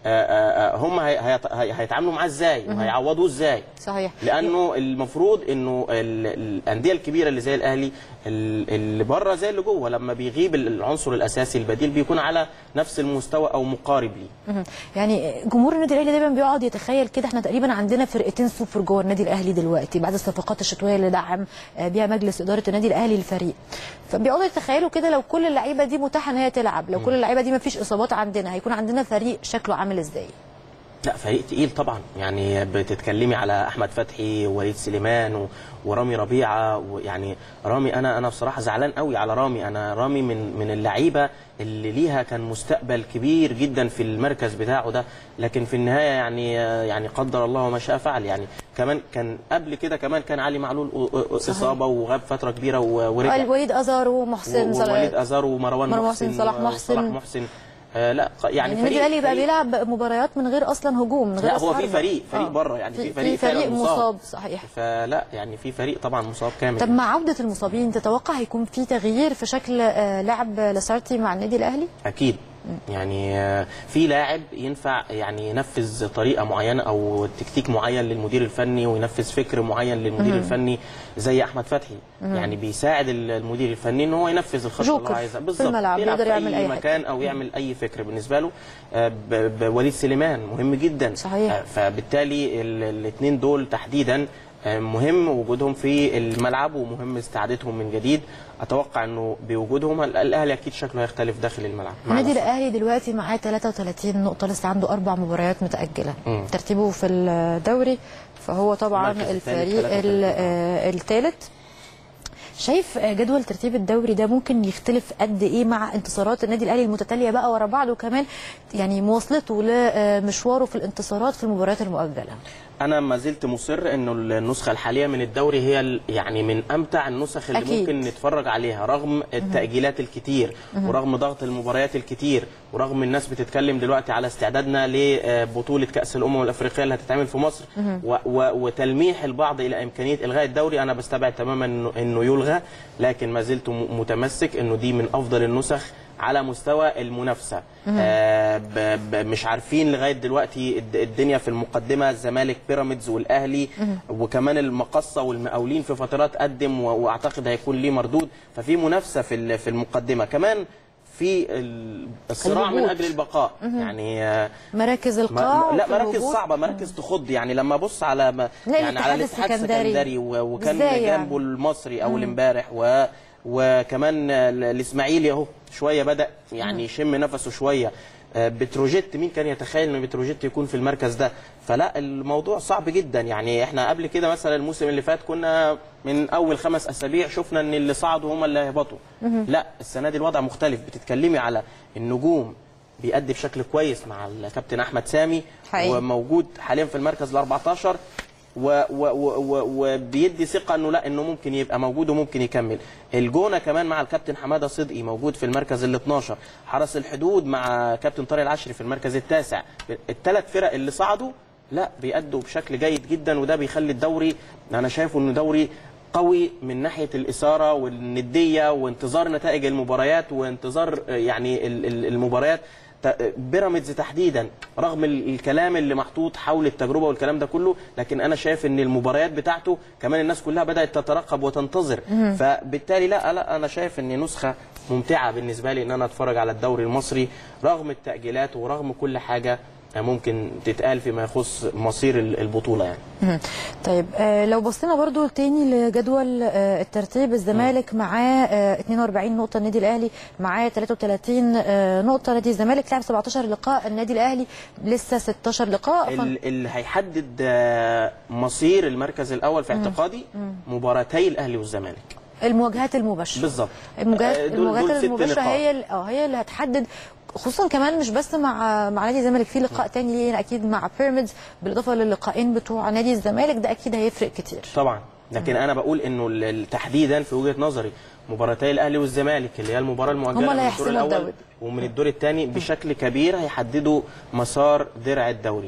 آه، آه، آه، هم هي- هيت- هي- هيتعاملوا معاه ازاي وهيعوضوه ازاي صحيح لانه المفروض انه ال- الانديه الكبيره اللي زي الاهلي ال- اللي بره زي اللي جوه لما بيغيب العنصر الاساسي البديل بيكون على نفس المستوى او مقارب ليه مهم. يعني جمهور النادي الاهلي دايما بيقعد يتخيل كده احنا تقريبا عندنا فرقتين سوبر جوه النادي الاهلي دلوقتي بعد الصفقات الشتويه اللي دعم آه، بيها مجلس اداره النادي الاهلي الفريق فبيقعدوا يتخيلوا كده لو كل اللعيبه دي متاحه ان هي تلعب لو كل اللعيبه دي ما فيش اصابات عندنا هيكون عندنا فريق شكله عامل ازاي لا فريق تقيل طبعا يعني بتتكلمي على احمد فتحي ووليد سليمان و... ورامي ربيعه ويعني رامي انا انا بصراحه زعلان قوي على رامي انا رامي من من اللعيبه اللي ليها كان مستقبل كبير جدا في المركز بتاعه ده لكن في النهايه يعني يعني قدر الله ما شاء فعل يعني كمان كان قبل كده كمان كان علي معلول أ- أ- اصابه وغاب فتره كبيره و- ورجع الوليد ازار ومحسن ووليد صلاح ازار ومروان مروان محسن محسن، صلاح محسن. صلاح محسن آه لا ق- يعني, يعني النادي فريق الاهلي بقى فريق- بيلعب مباريات من غير اصلا هجوم من غير لا رأس هو في حربة. فريق فريق آه. بره يعني في فريق في فريق فعلا مصاب صحيح فلا يعني في فريق طبعا مصاب كامل طب مع عوده المصابين تتوقع هيكون في تغيير في شكل آه، لعب لاسارتي مع النادي الاهلي اكيد يعني آه، في لاعب ينفع يعني ينفذ طريقه معينه او تكتيك معين للمدير الفني وينفذ فكر معين للمدير الفني زي احمد فتحي يعني بيساعد المدير الفني ان هو ينفذ الخطه اللي جوكر هو عايزها في بالظبط الملعب، بيلعب يقدر في يعمل أي حاجة. مكان او يعمل اي فكر بالنسبه له آه، ب- بوليد سليمان مهم جدا صحيح. آه، فبالتالي الاثنين دول تحديدا آه، مهم وجودهم في الملعب ومهم استعادتهم من جديد اتوقع انه بوجودهم ال- الاهلي اكيد شكله هيختلف داخل الملعب مع النادي الأسف. الاهلي دلوقتي معاه 33 نقطه لسه عنده اربع مباريات متاجله مم. ترتيبه في الدوري فهو طبعا المركز الثاني الفريق 33. الثالث شايف آه، جدول ترتيب الدوري ده ممكن يختلف قد ايه مع انتصارات النادي الاهلي المتتاليه بقى ورا بعض وكمان يعني مواصلته لمشواره في الانتصارات في المباريات المؤجله انا ما زلت مصر انه النسخه الحاليه من الدوري هي ال- يعني من امتع النسخ اللي أكيد. ممكن نتفرج عليها رغم التاجيلات الكتير ورغم ضغط المباريات الكتير ورغم الناس بتتكلم دلوقتي على استعدادنا لبطوله كاس الامم الافريقيه اللي هتتعمل في مصر و و وتلميح البعض الى امكانيه الغاء الدوري انا بستبعد تماما انه انه يلغى لكن ما زلت م- متمسك انه دي من افضل النسخ على مستوى المنافسه آه ب ب مش عارفين لغايه دلوقتي الد- الدنيا في المقدمه الزمالك بيراميدز والاهلي وكمان المقصه والمقاولين في فترات قدم و- واعتقد هيكون ليه مردود ففي منافسه في ال- في المقدمه كمان في ال- الصراع من الهبوط. اجل البقاء يعني آه مراكز ما القاع لا في مراكز الهبوط. صعبه مراكز تخض يعني لما ابص على ما نلاقي يعني على الاتحاد الاتحاد السكندري. السكندري و- وكان إزاي يعني؟ جنبه المصري اول امبارح و وكمان ال- الاسماعيلي اهو شويه بدا يعني يشم نفسه شويه آه، بتروجيت مين كان يتخيل ان بتروجيت يكون في المركز ده فلا الموضوع صعب جدا يعني احنا قبل كده مثلا الموسم اللي فات كنا من اول خمس اسابيع شفنا ان اللي صعدوا هم اللي هيهبطوا لا السنه دي الوضع مختلف بتتكلمي على النجوم بيأدي بشكل كويس مع الكابتن احمد سامي حقيقي. وموجود حاليا في المركز ال 14 و- و- و- و- وبيدي ثقه انه لا انه ممكن يبقى موجود وممكن يكمل الجونه كمان مع الكابتن حماده صدقي موجود في المركز ال 12 حرس الحدود مع كابتن طارق العشري في المركز التاسع الثلاث فرق اللي صعدوا لا بيأدوا بشكل جيد جدا وده بيخلي الدوري انا شايفه انه دوري قوي من ناحيه الاثاره والنديه وانتظار نتائج المباريات وانتظار آه، يعني ال- ال- المباريات ت- بيراميدز تحديدا رغم ال- الكلام اللي محطوط حول التجربه والكلام ده كله لكن انا شايف ان المباريات بتاعته كمان الناس كلها بدات تترقب وتنتظر فبالتالي لا لا انا شايف ان نسخه ممتعه بالنسبه لي ان انا اتفرج على الدوري المصري رغم التاجيلات ورغم كل حاجه ممكن تتقال فيما يخص مصير ال- البطوله يعني مهم. طيب آه، لو بصينا برضو تاني لجدول آه، الترتيب الزمالك معاه آه، 42 نقطة النادي الأهلي معاه 33 آه، نقطة نادي الزمالك لعب 17 لقاء النادي الأهلي لسه 16 لقاء فن- ال- اللي هيحدد آه، مصير المركز الاول في اعتقادي مباراتي الاهلي والزمالك المواجهات المباشرة بالظبط المواجهات آه، دول- المواجهات دول ست المباشرة نقاط. هي ال- اه هي اللي هتحدد خصوصا كمان مش بس مع مع نادي الزمالك في لقاء تاني لينا اكيد مع بيراميدز بالاضافه للقاءين بتوع نادي الزمالك ده اكيد هيفرق كتير طبعا لكن انا بقول انه ال- ال- تحديدا في وجهه نظري مباراتي الاهلي والزمالك اللي هي المباراه المؤجله هما اللي من الدور هيحسموا الاول الدوري. ومن الدور الثاني بشكل كبير هيحددوا مسار درع الدوري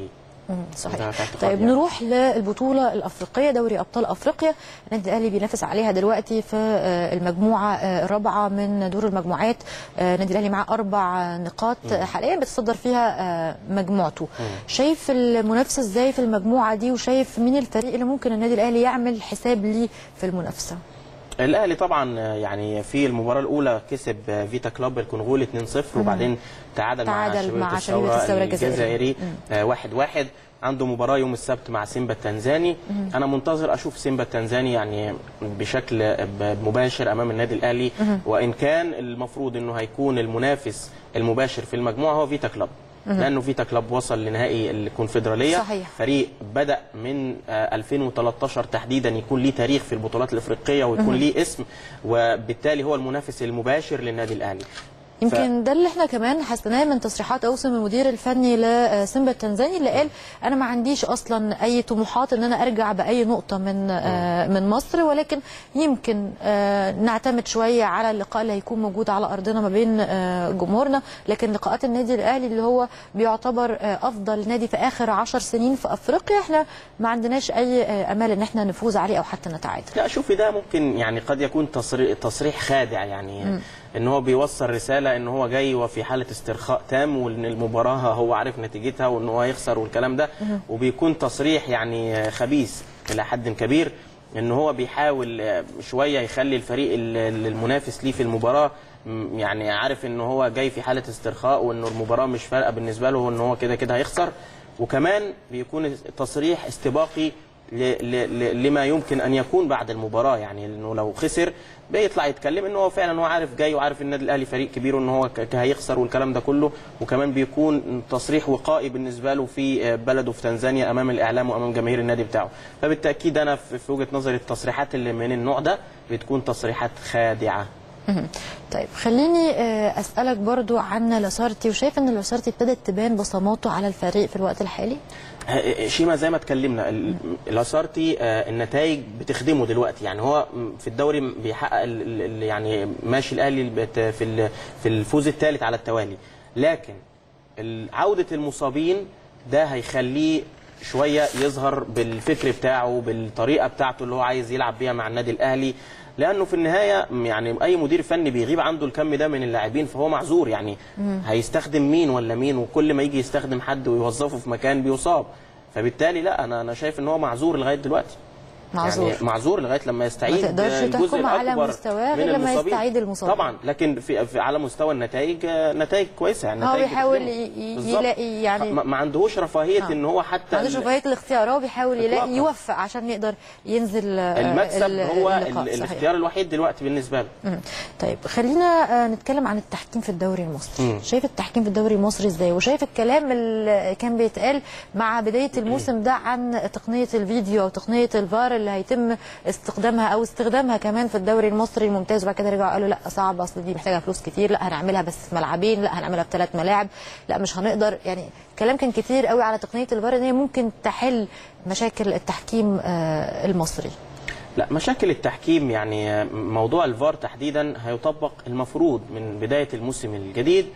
مم، صحيح ده اعتقاد طيب يعني. نروح للبطوله الافريقيه دوري ابطال افريقيا النادي الاهلي بينافس عليها دلوقتي في آه، المجموعه آه، الرابعه من دور المجموعات آه، النادي الاهلي معاه اربع نقاط آه، حاليا بتصدر فيها آه، مجموعته شايف المنافسه ازاي في المجموعه دي وشايف مين الفريق اللي ممكن النادي الاهلي يعمل حساب ليه في المنافسه الاهلي طبعا يعني في المباراه الاولى كسب فيتا كلوب الكونغولي 2-0 وبعدين تعادل, تعادل مع مع شبيبه شبيبة الثورة الثوره الجزائري. الجزائري 1-1 عنده مباراه يوم السبت مع سيمبا التنزاني انا منتظر اشوف سيمبا التنزاني يعني بشكل مباشر امام النادي الاهلي وان كان المفروض انه هيكون المنافس المباشر في المجموعه هو فيتا كلوب لانه فيتا كلوب وصل لنهائي الكونفدراليه صحيح. فريق بدا من آه، 2013 تحديدا يكون ليه تاريخ في البطولات الافريقيه ويكون ليه اسم وبالتالي هو المنافس المباشر للنادي الاهلي يمكن ده اللي احنا كمان حسناه من تصريحات اوسم المدير الفني لسيمبا التنزاني اللي قال انا ما عنديش اصلا اي طموحات ان انا ارجع باي نقطه من آه، من مصر ولكن يمكن آه، نعتمد شويه على اللقاء اللي هيكون موجود على ارضنا ما بين آه، جمهورنا لكن لقاءات النادي الاهلي اللي هو بيعتبر آه، افضل نادي في اخر عشر سنين في افريقيا احنا ما عندناش اي آه، امال ان احنا نفوز عليه او حتى نتعادل لا شوفي ده ممكن يعني قد يكون تصريح, تصريح خادع يعني ان هو بيوصل رساله ان هو جاي وفي حاله استرخاء تام وان المباراه هو عارف نتيجتها وان هو هيخسر والكلام ده وبيكون تصريح يعني خبيث الى حد كبير ان هو بيحاول آه، شويه يخلي الفريق ال- ال- المنافس ليه في المباراه م، يعني عارف ان هو جاي في حاله استرخاء وانه المباراه مش فارقه بالنسبه له وان هو كده كده هيخسر وكمان بيكون تصريح استباقي ل- ل- ل- لما يمكن ان يكون بعد المباراه يعني انه لو خسر بيطلع يتكلم ان هو فعلا هو عارف جاي وعارف النادي الاهلي فريق كبير وان هو ك- ك- هيخسر والكلام ده كله وكمان بيكون تصريح وقائي بالنسبه له في بلده في تنزانيا امام الاعلام وامام جماهير النادي بتاعه فبالتاكيد انا في في وجهه نظري التصريحات اللي من النوع ده بتكون تصريحات خادعه مهم. طيب خليني آه، اسالك برضو عن لاسارتي وشايف ان لاسارتي ابتدت تبان بصماته على الفريق في الوقت الحالي آه، شيما زي ما اتكلمنا ال- لاسارتي آه، النتائج بتخدمه دلوقتي يعني هو في الدوري بيحقق ال- ال- ال- يعني ماشي الاهلي بت- في ال- في الفوز الثالث على التوالي لكن ال- عوده المصابين ده هيخليه شويه يظهر بالفكر بتاعه بالطريقه بتاعته اللي هو عايز يلعب بيها مع النادي الاهلي لانه في النهايه يعني اي مدير فني بيغيب عنده الكم ده من اللاعبين فهو معذور يعني هيستخدم مين ولا مين وكل ما يجي يستخدم حد ويوظفه في مكان بيصاب فبالتالي لا انا انا شايف ان هو معذور لغايه دلوقتي معذور يعني معذور لغايه لما يستعيد ما تقدرش الجزء تحكم على الأكبر مستواه من غير لما المصابين. يستعيد المصابين. طبعا لكن في, في على مستوى النتائج آه، نتائج كويسه يعني هو نتائج بيحاول بتخدمه. ي- ي- بالظبط. يلاقي يعني- ما, ما عندهوش رفاهيه آه. ان هو حتى ما عندوش ال- رفاهيه الاختيار هو بيحاول يلاقي إطلاقاً. يوفق عشان يقدر ينزل آه، المكسب ال- هو اللقاء. ال- صحيح. الاختيار الوحيد دلوقتي بالنسبه له مم. طيب خلينا آه، نتكلم عن التحكيم في الدوري المصري مم. شايف التحكيم في الدوري المصري ازاي وشايف الكلام اللي كان بيتقال مع بدايه الموسم ده عن تقنيه الفيديو او تقنيه الفار اللي هيتم استخدامها او استخدامها كمان في الدوري المصري الممتاز وبعد كده رجعوا قالوا لا صعب اصل دي محتاجه فلوس كتير لا هنعملها بس في ملعبين لا هنعملها في ثلاث ملاعب لا مش هنقدر يعني كلام كان كتير قوي على تقنيه الفار ان هي ممكن تحل مشاكل التحكيم آه، المصري لا مشاكل التحكيم يعني موضوع الفار تحديدا هيطبق المفروض من بدايه الموسم الجديد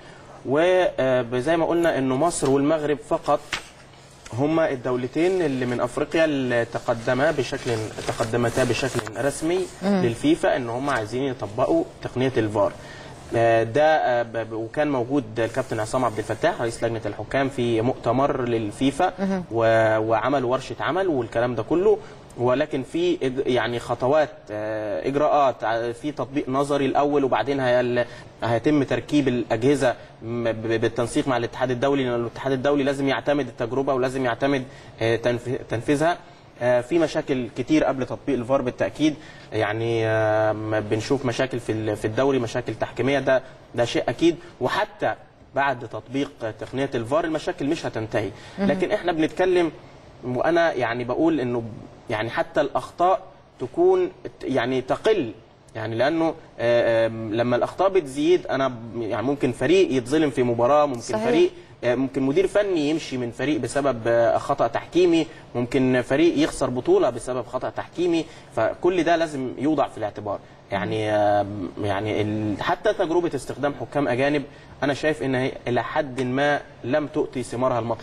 وزي ما قلنا انه مصر والمغرب فقط هما الدولتين اللي من افريقيا اللي تقدما بشكل تقدمتا بشكل رسمي للفيفا ان هم عايزين يطبقوا تقنيه الفار آه، ده آه، ب- ب- وكان موجود الكابتن عصام عبد الفتاح رئيس لجنه الحكام في مؤتمر للفيفا و- وعملوا ورشه عمل والكلام ده كله ولكن في إج- يعني خطوات آه، اجراءات ع- في تطبيق نظري الاول وبعدين هيل- هيتم تركيب الاجهزه م- ب- بالتنسيق مع الاتحاد الدولي لان الاتحاد الدولي لازم يعتمد التجربه ولازم يعتمد آه، تنف- تنفيذها آه، في مشاكل كتير قبل تطبيق الفار بالتاكيد يعني آه، م- بنشوف مشاكل في ال- في الدوري مشاكل تحكيميه ده ده شيء اكيد وحتى بعد تطبيق تقنيه الفار المشاكل مش هتنتهي لكن احنا بنتكلم وانا يعني بقول انه يعني حتى الاخطاء تكون يعني تقل يعني لانه آه، آم، لما الاخطاء بتزيد انا ب- يعني ممكن فريق يتظلم في مباراه ممكن صحيح. فريق آه، ممكن مدير فني يمشي من فريق بسبب آه، خطا تحكيمي ممكن فريق يخسر بطوله بسبب خطا تحكيمي فكل ده لازم يوضع في الاعتبار يعني آم، يعني ال- حتى تجربه استخدام حكام اجانب انا شايف ان هي الى حد ما لم تؤتي ثمارها المطلوبه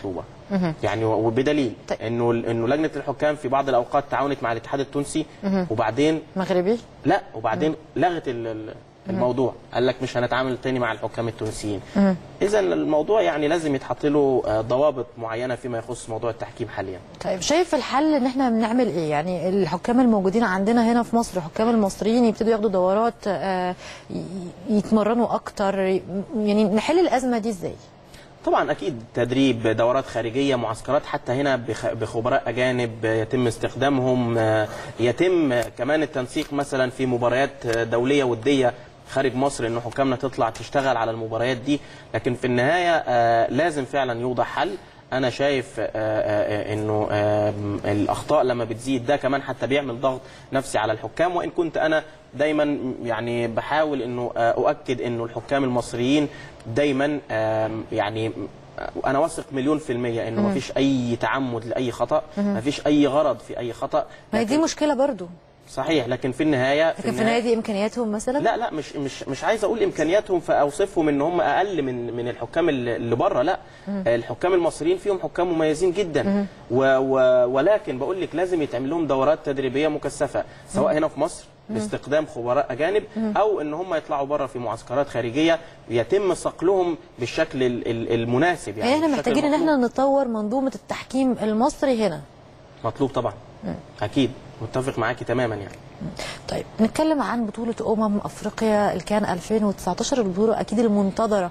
يعني وبدليل طيب. انه انه لجنه الحكام في بعض الاوقات تعاونت مع الاتحاد التونسي وبعدين مغربي لا وبعدين لغت ال- ال- الموضوع قال لك مش هنتعامل تاني مع الحكام التونسيين اذا الموضوع يعني لازم يتحط له آه، ضوابط معينه فيما يخص موضوع التحكيم حاليا طيب شايف الحل ان احنا بنعمل ايه يعني الحكام الموجودين عندنا هنا في مصر الحكام المصريين يبتدوا ياخدوا دورات آه، ي- يتمرنوا اكتر يعني نحل الازمه دي ازاي طبعا اكيد تدريب دورات خارجيه معسكرات حتى هنا بخ- بخبراء اجانب يتم استخدامهم آه، يتم كمان التنسيق مثلا في مباريات دوليه وديه خارج مصر انه حكامنا تطلع تشتغل على المباريات دي لكن في النهايه آه، لازم فعلا يوضع حل انا شايف آه، آه، آه، انه آه، الاخطاء لما بتزيد ده كمان حتى بيعمل ضغط نفسي على الحكام وان كنت انا دايما يعني بحاول انه آه، اؤكد انه الحكام المصريين دايما آم، يعني انا واثق مليون في الميه انه مفيش اي تعمد لاي خطا مفيش اي غرض في اي خطا ما هي دي لكن- مشكله برضو صحيح لكن في النهايه لكن في النهايه دي امكانياتهم مثلا لا لا مش مش مش عايز اقول امكانياتهم فاوصفهم ان هم اقل من من الحكام اللي اللي بره لا الحكام المصريين فيهم حكام مميزين جدا و و ولكن بقول لك لازم يتعمل لهم دورات تدريبيه مكثفه سواء هنا في مصر باستخدام خبراء اجانب او ان هم يطلعوا بره في معسكرات خارجيه يتم صقلهم بالشكل ال- ال- المناسب يعني يعني احنا بالشكل محتاجين ان المطلوب. احنا نطور منظومه التحكيم المصري هنا مطلوب طبعا اكيد متفق معاكي تماما يعني طيب نتكلم عن بطولة أمم أفريقيا اللي كان 2019 البطولة أكيد المنتظرة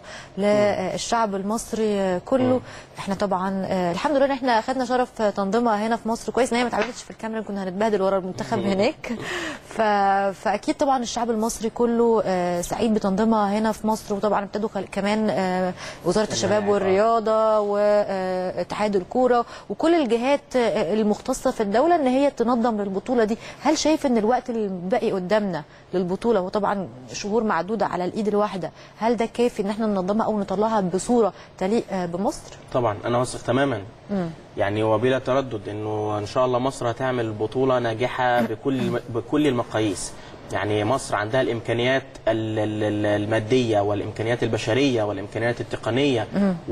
للشعب المصري كله احنا طبعا آه، الحمد لله ان احنا أخذنا شرف تنظيمها هنا في مصر كويس ان هي ما اتعملتش في الكاميرا كنا هنتبهدل ورا المنتخب هناك ف... فأكيد طبعا الشعب المصري كله آه، سعيد بتنظيمها هنا في مصر وطبعا ابتدوا كل- كمان آه، وزارة الشباب والرياضة واتحاد الكورة وكل الجهات آه، المختصة في الدولة ان هي تنظم للبطولة دي هل شايف ان الوقت اللي باقي قدامنا للبطولة وطبعا شهور معدودة على الإيد الواحدة هل ده كافي ان احنا ننظمها أو نطلعها بصورة تليق آه، بمصر؟ طبعا انا واثق تماما يعني وبلا تردد انه ان شاء الله مصر هتعمل بطوله ناجحه بكل بكل المقاييس يعني مصر عندها الامكانيات ال- ال- ال- الماديه والامكانيات البشريه والامكانيات التقنيه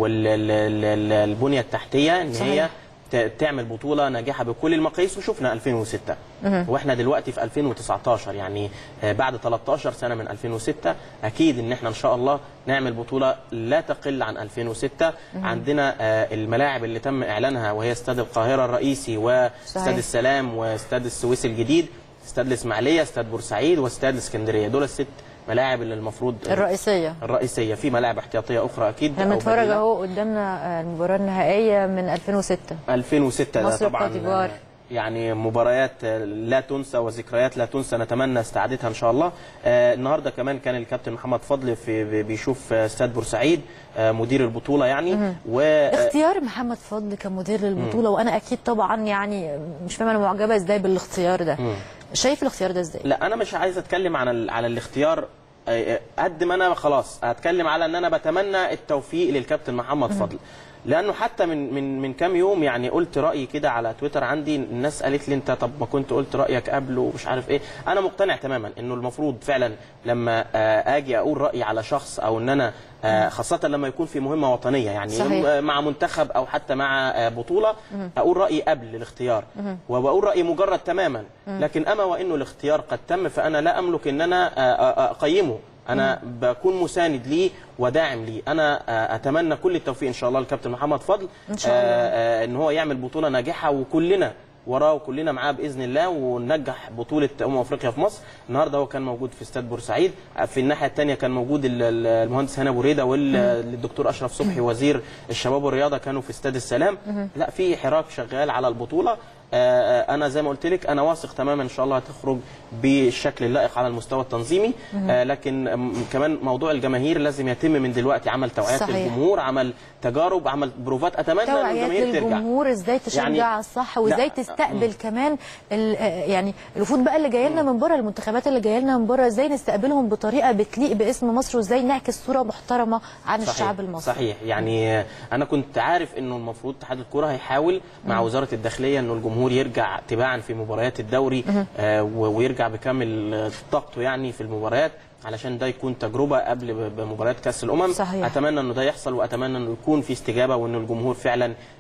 والبنيه التحتيه ان صحيح. هي ت- تعمل بطوله ناجحه بكل المقاييس وشفنا 2006 واحنا دلوقتي في 2019 يعني آه، بعد 13 سنه من 2006 اكيد ان احنا ان شاء الله نعمل بطوله لا تقل عن 2006 عندنا آه، الملاعب اللي تم اعلانها وهي استاد القاهره الرئيسي واستاد صحيح. السلام واستاد السويس الجديد استاد الاسماعيليه استاد بورسعيد واستاد الاسكندريه دول الست ملاعب اللي المفروض الرئيسية الرئيسيه في ملاعب احتياطيه اخرى اكيد احنا أو بنتفرج بديلة. اهو قدامنا آه، المباراة النهائية من 2006 2006 ده مصر طبعا وكوت ديفوار. يعني مباريات لا تنسى وذكريات لا تنسى نتمنى استعادتها ان شاء الله آه، النهارده كمان كان الكابتن محمد فضل في بيشوف آه، استاد بورسعيد آه، مدير البطوله يعني و آه، اختيار محمد فضل كمدير للبطولة وانا اكيد طبعا يعني مش فاهمة انا معجبة ازاي بالاختيار ده شايف الاختيار ده ازاي؟ لا انا مش عايز اتكلم عن ال- على الاختيار آه، آه، قد ما انا خلاص هتكلم على ان انا بتمنى التوفيق للكابتن محمد فضل لانه حتى من من من كام يوم يعني قلت رايي كده على تويتر عندي الناس قالت لي انت طب ما كنت قلت رايك قبله ومش عارف ايه انا مقتنع تماما انه المفروض فعلا لما آه، اجي اقول رايي على شخص او ان انا آه، خاصه لما يكون في مهمه وطنيه يعني صحيح. آه، مع منتخب او حتى مع آه، بطوله اقول رايي قبل الاختيار وبقول رايي مجرد تماما لكن اما وانه الاختيار قد تم فانا لا املك ان انا آه، آه، اقيمه انا بكون مساند ليه وداعم ليه انا آه، اتمنى كل التوفيق ان شاء الله للكابتن محمد فضل إن شاء الله. آه، آه، ان هو يعمل بطوله ناجحه وكلنا وراه وكلنا معاه باذن الله وننجح بطوله امم افريقيا في مصر النهارده هو كان موجود في استاد بورسعيد في الناحيه الثانيه كان موجود ال- ال- المهندس هنا بريده والدكتور اشرف صبحي وزير الشباب والرياضه كانوا في استاد السلام لا في حراك شغال على البطوله آه، آه، انا زي ما قلت لك انا واثق تماما ان شاء الله هتخرج بالشكل اللائق على المستوى التنظيمي آه، لكن آم، كمان موضوع الجماهير لازم يتم من دلوقتي عمل توعيات صحيح. للجمهور عمل تجارب عمل بروفات اتمنى ان توعيات الجماهير ترجع للجمهور ازاي تشجع يعني- على الصح وازاي لا. تستقبل كمان ال- آه، يعني الوفود بقى اللي جايه لنا من بره المنتخبات اللي جايه لنا من بره ازاي نستقبلهم بطريقه بتليق باسم مصر وازاي نعكس صوره محترمه عن صحيح. الشعب المصري صحيح يعني آه، انا كنت عارف انه المفروض اتحاد الكره هيحاول مع وزاره الداخليه انه الجمهور يرجع تباعا في مباريات الدوري آه، و- ويرجع بكامل آه، طاقته يعني في المباريات علشان ده يكون تجربه قبل ب- بمباريات كاس الامم صحيح. اتمنى انه ده يحصل واتمنى انه يكون في استجابه وان الجمهور فعلا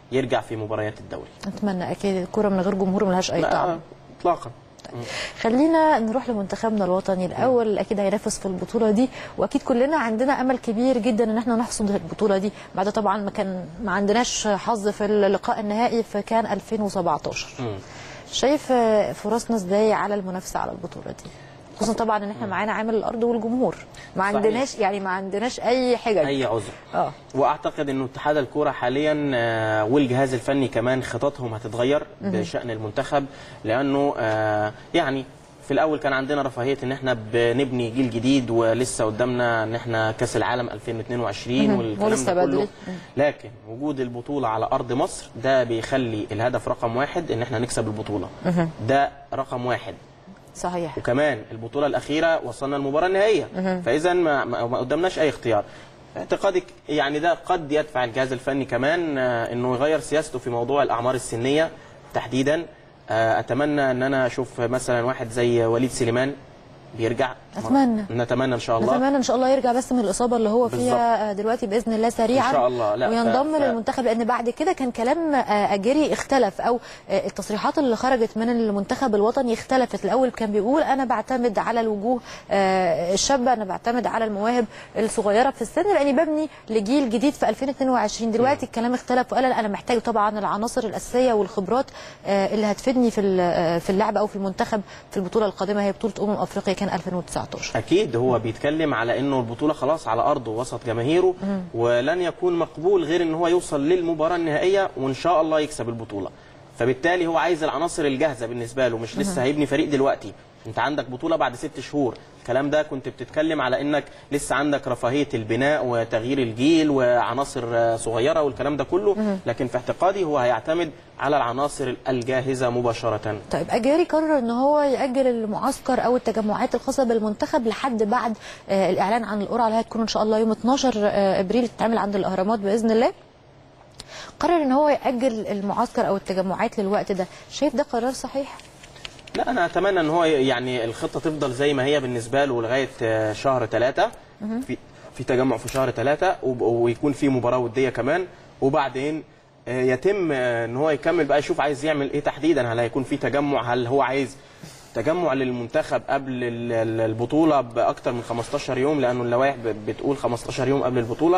يرجع في مباريات الدوري اتمنى اكيد الكوره من غير جمهور ملهاش اي طعم لا اطلاقا خلينا نروح لمنتخبنا الوطني الاول اكيد هينافس في البطوله دي واكيد كلنا عندنا امل كبير جدا ان احنا نحصد البطوله دي بعد طبعا ما كان ما عندناش حظ في اللقاء النهائي فكان 2017 مم. شايف آه، فرصنا ازاي على المنافسه على البطوله دي خصوصا طبعا ان احنا معانا عامل الارض والجمهور ما صحيح. عندناش يعني ما عندناش اي حجج اي عذر اه واعتقد انه اتحاد الكوره حاليا آه، والجهاز الفني كمان خططهم هتتغير بشان المنتخب لانه آه، يعني في الاول كان عندنا رفاهيه ان احنا بنبني جيل جديد ولسه قدامنا ان احنا كاس العالم 2022 مهم. والكلام ولسه ده بدري. كله لكن وجود البطوله على ارض مصر ده بيخلي الهدف رقم واحد ان احنا نكسب البطوله ده رقم واحد صحيح وكمان البطوله الاخيره وصلنا المباراه النهائيه فاذا ما, ما ما قدامناش اي اختيار اعتقادك يعني ده قد يدفع الجهاز الفني كمان آه، انه يغير سياسته في موضوع الاعمار السنيه تحديدا آه، اتمنى ان انا اشوف مثلا واحد زي وليد سليمان بيرجع أتمنى. نتمنى ان شاء الله نتمنى ان شاء الله يرجع بس من الاصابه اللي هو فيها آه، دلوقتي باذن الله سريعا إن شاء الله. لا، وينضم ف- ف- للمنتخب لان بعد كده كان كلام آه، اجيري اختلف او آه، التصريحات اللي خرجت من المنتخب الوطني اختلفت الاول كان بيقول انا بعتمد على الوجوه آه، الشابه انا بعتمد على المواهب الصغيره في السن لاني ببني لجيل جديد في 2022 دلوقتي الكلام اختلف وقال لا، انا محتاج طبعا العناصر الاساسيه والخبرات آه، اللي هتفيدني في ال- آه، في اللعب او في المنتخب في البطوله القادمه هي بطوله امم افريقيا كان 2019 اكيد هو بيتكلم على انه البطوله خلاص على ارضه وسط جماهيره ولن يكون مقبول غير ان هو يوصل للمباراه النهائيه وان شاء الله يكسب البطوله فبالتالي هو عايز العناصر الجاهزه بالنسبه له مش لسه هيبني فريق دلوقتي انت عندك بطوله بعد ست شهور الكلام ده كنت بتتكلم على انك لسه عندك رفاهيه البناء وتغيير الجيل وعناصر آه، صغيره والكلام ده كله لكن في اعتقادي هو هيعتمد على العناصر الجاهزه مباشره طيب اجاري قرر ان هو ياجل المعسكر او التجمعات الخاصه بالمنتخب لحد بعد آه، الاعلان عن القرعه اللي هتكون ان شاء الله يوم 12 آه، ابريل تتعمل عند الاهرامات باذن الله قرر ان هو ياجل المعسكر او التجمعات للوقت ده شايف ده قرار صحيح لا انا اتمنى ان هو يعني الخطه تفضل زي ما هي بالنسبه له لغايه آه، شهر ثلاثة في في تجمع في شهر ثلاثة وب- ويكون في مباراه وديه كمان وبعدين آه، يتم آه، ان هو يكمل بقى يشوف عايز يعمل ايه تحديدا هل هيكون في تجمع هل هو عايز تجمع للمنتخب قبل ال- ال- البطوله باكثر من 15 يوم لانه اللوائح ب- بتقول 15 يوم قبل البطوله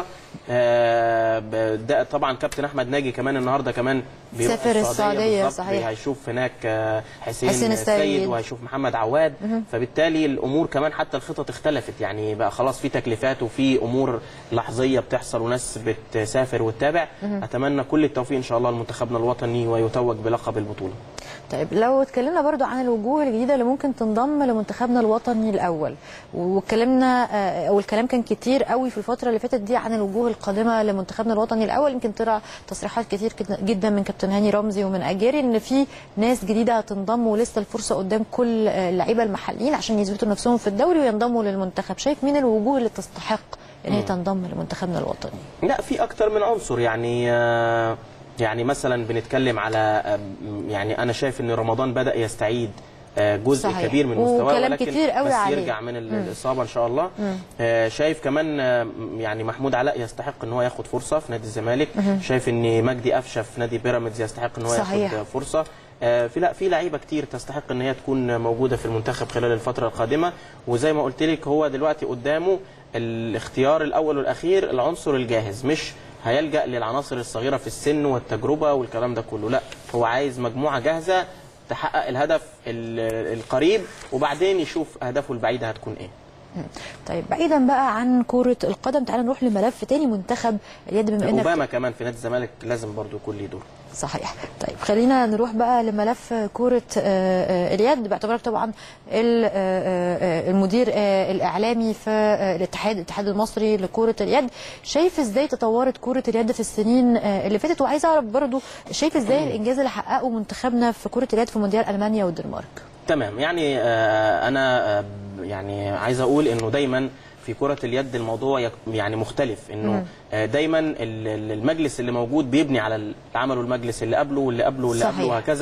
آه، ب- ده طبعا كابتن احمد ناجي كمان النهارده كمان بيروح سافر السعودية، بالظبط. صحيح. هيشوف هناك آه، حسين, حسين السيد. السيد وهيشوف محمد عواد فبالتالي الامور كمان حتى الخطط اختلفت يعني بقى خلاص في تكليفات وفي امور لحظيه بتحصل وناس بتسافر وتتابع اتمنى كل التوفيق ان شاء الله لمنتخبنا الوطني ويتوج بلقب البطوله طيب لو اتكلمنا برضو عن الوجوه الجديده اللي ممكن تنضم لمنتخبنا الوطني الاول واتكلمنا آه، او الكلام كان كتير قوي في الفتره اللي فاتت دي عن الوجوه القادمه لمنتخبنا الوطني الاول يمكن طلع تصريحات كتير كد- جدا من كابتن هاني رمزي ومن اجيري ان في ناس جديده هتنضم ولسه الفرصه قدام كل آه، اللعيبه المحليين عشان يثبتوا نفسهم في الدوري وينضموا للمنتخب شايف مين الوجوه اللي تستحق ان هي تنضم لمنتخبنا الوطني لا في اكتر من عنصر يعني آه، يعني مثلا بنتكلم على آه، يعني انا شايف ان رمضان بدا يستعيد آه، جزء صحيح. كبير من مستواه وكلام ولكن كتير قوي بس عليه. يرجع من ال- الاصابه ان شاء الله آه، شايف كمان آه، يعني محمود علاء يستحق ان هو ياخد فرصه في نادي الزمالك شايف ان مجدي قفشه في نادي بيراميدز يستحق ان هو صحيح. ياخد فرصه آه، في لا في لعيبه كتير تستحق ان هي تكون موجوده في المنتخب خلال الفتره القادمه وزي ما قلت لك هو دلوقتي قدامه الاختيار الاول والاخير العنصر الجاهز مش هيلجا للعناصر الصغيره في السن والتجربه والكلام ده كله لا هو عايز مجموعه جاهزه تحقق الهدف ال- القريب وبعدين يشوف اهدافه البعيده هتكون ايه طيب بعيدا بقى عن كره القدم تعالى نروح لملف تاني منتخب اليد بما انك اوباما كمان في نادي الزمالك لازم برضو يكون ليه دور صحيح طيب خلينا نروح بقى لملف كرة آه، آه، اليد باعتبارك طبعا ال- آه، آه، المدير آه، الإعلامي في آه، الاتحاد الاتحاد المصري لكرة اليد شايف ازاي تطورت كرة اليد في السنين آه، اللي فاتت وعايز اعرف برضو شايف ازاي الانجاز اللي حققه منتخبنا في كرة اليد في مونديال المانيا والدنمارك تمام يعني آه، انا آه، يعني عايز اقول انه دايما في كرة اليد الموضوع يك- يعني مختلف انه آه، دايما ال- ال- المجلس اللي موجود بيبني على اللي عمله المجلس اللي قبله واللي قبله واللي صحيح. قبله وهكذا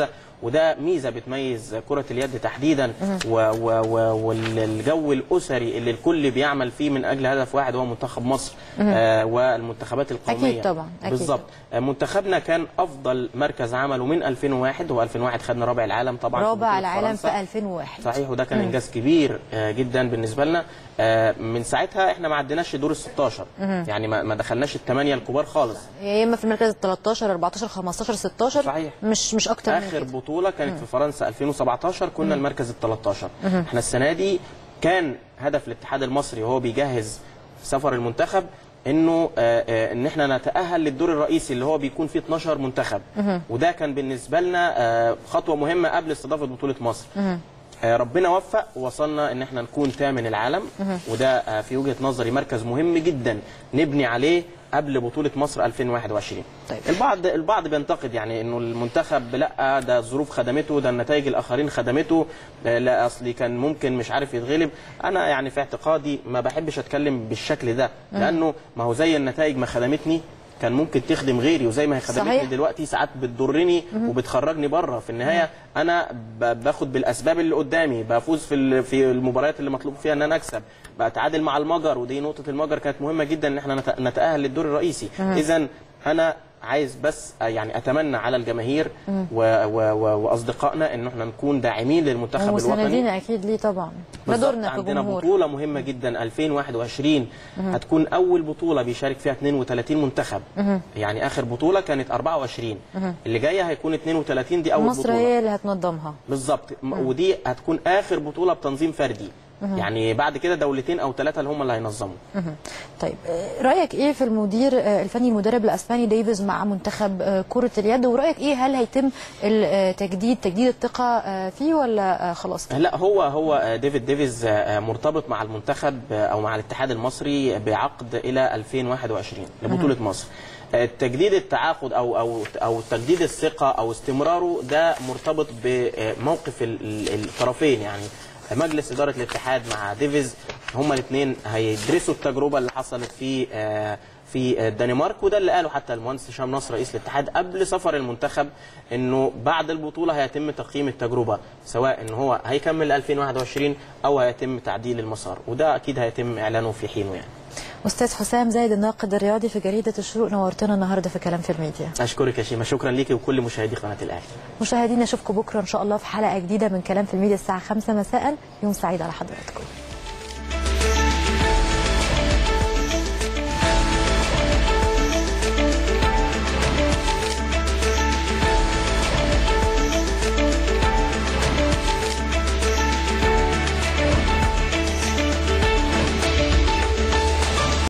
وده ميزه بتميز كره اليد تحديدا و و و والجو الاسري اللي الكل بيعمل فيه من اجل هدف واحد هو منتخب مصر آه والمنتخبات القوميه أكيد طبعاً، أكيد بالظبط آه، منتخبنا كان افضل مركز عمله من 2001 هو 2001 خدنا رابع العالم طبعا في رابع بطولة العالم فرنسا. في 2001 صحيح وده كان انجاز كبير آه، جدا بالنسبه لنا آه، من ساعتها احنا ما عديناش دور ال 16 يعني ما ما دخلناش الثمانيه الكبار خالص يا اما في المركز ال 13 14 15 16 صحيح. مش مش اكتر من اخر كده بطوله كانت في فرنسا 2017 كنا المركز ال 13 احنا السنه دي كان هدف الاتحاد المصري وهو بيجهز سفر المنتخب انه آه، آه، ان احنا نتاهل للدور الرئيسي اللي هو بيكون فيه 12 منتخب وده كان بالنسبه لنا آه، خطوه مهمه قبل استضافه بطوله مصر آه، ربنا وفق ووصلنا ان احنا نكون ثامن العالم وده آه، في وجهه نظري مركز مهم جدا نبني عليه قبل بطوله مصر 2021 طيب. البعض البعض بينتقد يعني انه المنتخب لا ده الظروف خدمته ده النتائج الاخرين خدمته آه، لا اصلي كان ممكن مش عارف يتغلب انا يعني في اعتقادي ما بحبش اتكلم بالشكل ده لانه ما هو زي النتائج ما خدمتني كان ممكن تخدم غيري وزي ما هي خدمتني صحيح. دلوقتي ساعات بتضرني وبتخرجني بره في النهايه انا ب- باخد بالاسباب اللي قدامي بفوز في ال- في المباريات اللي مطلوب فيها ان انا اكسب بتعادل مع المجر ودي نقطه المجر كانت مهمه جدا ان احنا نت- نتاهل للدور الرئيسي اذا انا عايز بس يعني اتمنى على الجماهير و و و واصدقائنا ان احنا نكون داعمين للمنتخب الوطني ومساندين اكيد ليه طبعا ده بالظبط. دورنا عندنا كجمهور بطولة مهمة جدا 2021 هتكون أول بطولة بيشارك فيها 32 منتخب يعني آخر بطولة كانت 24 اللي جاية هيكون 32 دي أول مصر بطولة هي اللي هتنظمها بالظبط م- ودي هتكون آخر بطولة بتنظيم فردي يعني بعد كده دولتين أو ثلاثة اللي هم اللي هينظموا طيب آه، رايك ايه في المدير آه، الفني المدرب الاسباني ديفيز مع منتخب آه، كره اليد ورايك ايه هل هيتم التجديد تجديد الثقه آه، فيه ولا آه، خلاص كده؟ لا هو هو آه، ديفيد ديفيز آه، مرتبط مع المنتخب آه، او مع الاتحاد المصري بعقد الى 2021 لبطوله مصر آه، تجديد التعاقد او او او تجديد الثقه او استمراره ده مرتبط بموقف ال- ال- الطرفين يعني مجلس اداره الاتحاد مع ديفيز هما الاثنين هيدرسوا التجربه اللي حصلت في آه، في الدنمارك وده اللي قاله حتى المهندس هشام نصر رئيس الاتحاد قبل سفر المنتخب انه بعد البطوله هيتم تقييم التجربه سواء ان هو هيكمل 2021 او هيتم تعديل المسار وده اكيد هيتم اعلانه في حينه يعني استاذ حسام زايد الناقد الرياضي في جريده الشروق نورتنا النهارده في كلام في الميديا اشكرك يا شيماء شكرا ليكي وكل مشاهدي قناه الاهلي مشاهدينا اشوفكم بكره ان شاء الله في حلقه جديده من كلام في الميديا الساعه 5 مساء يوم سعيد على حضراتكم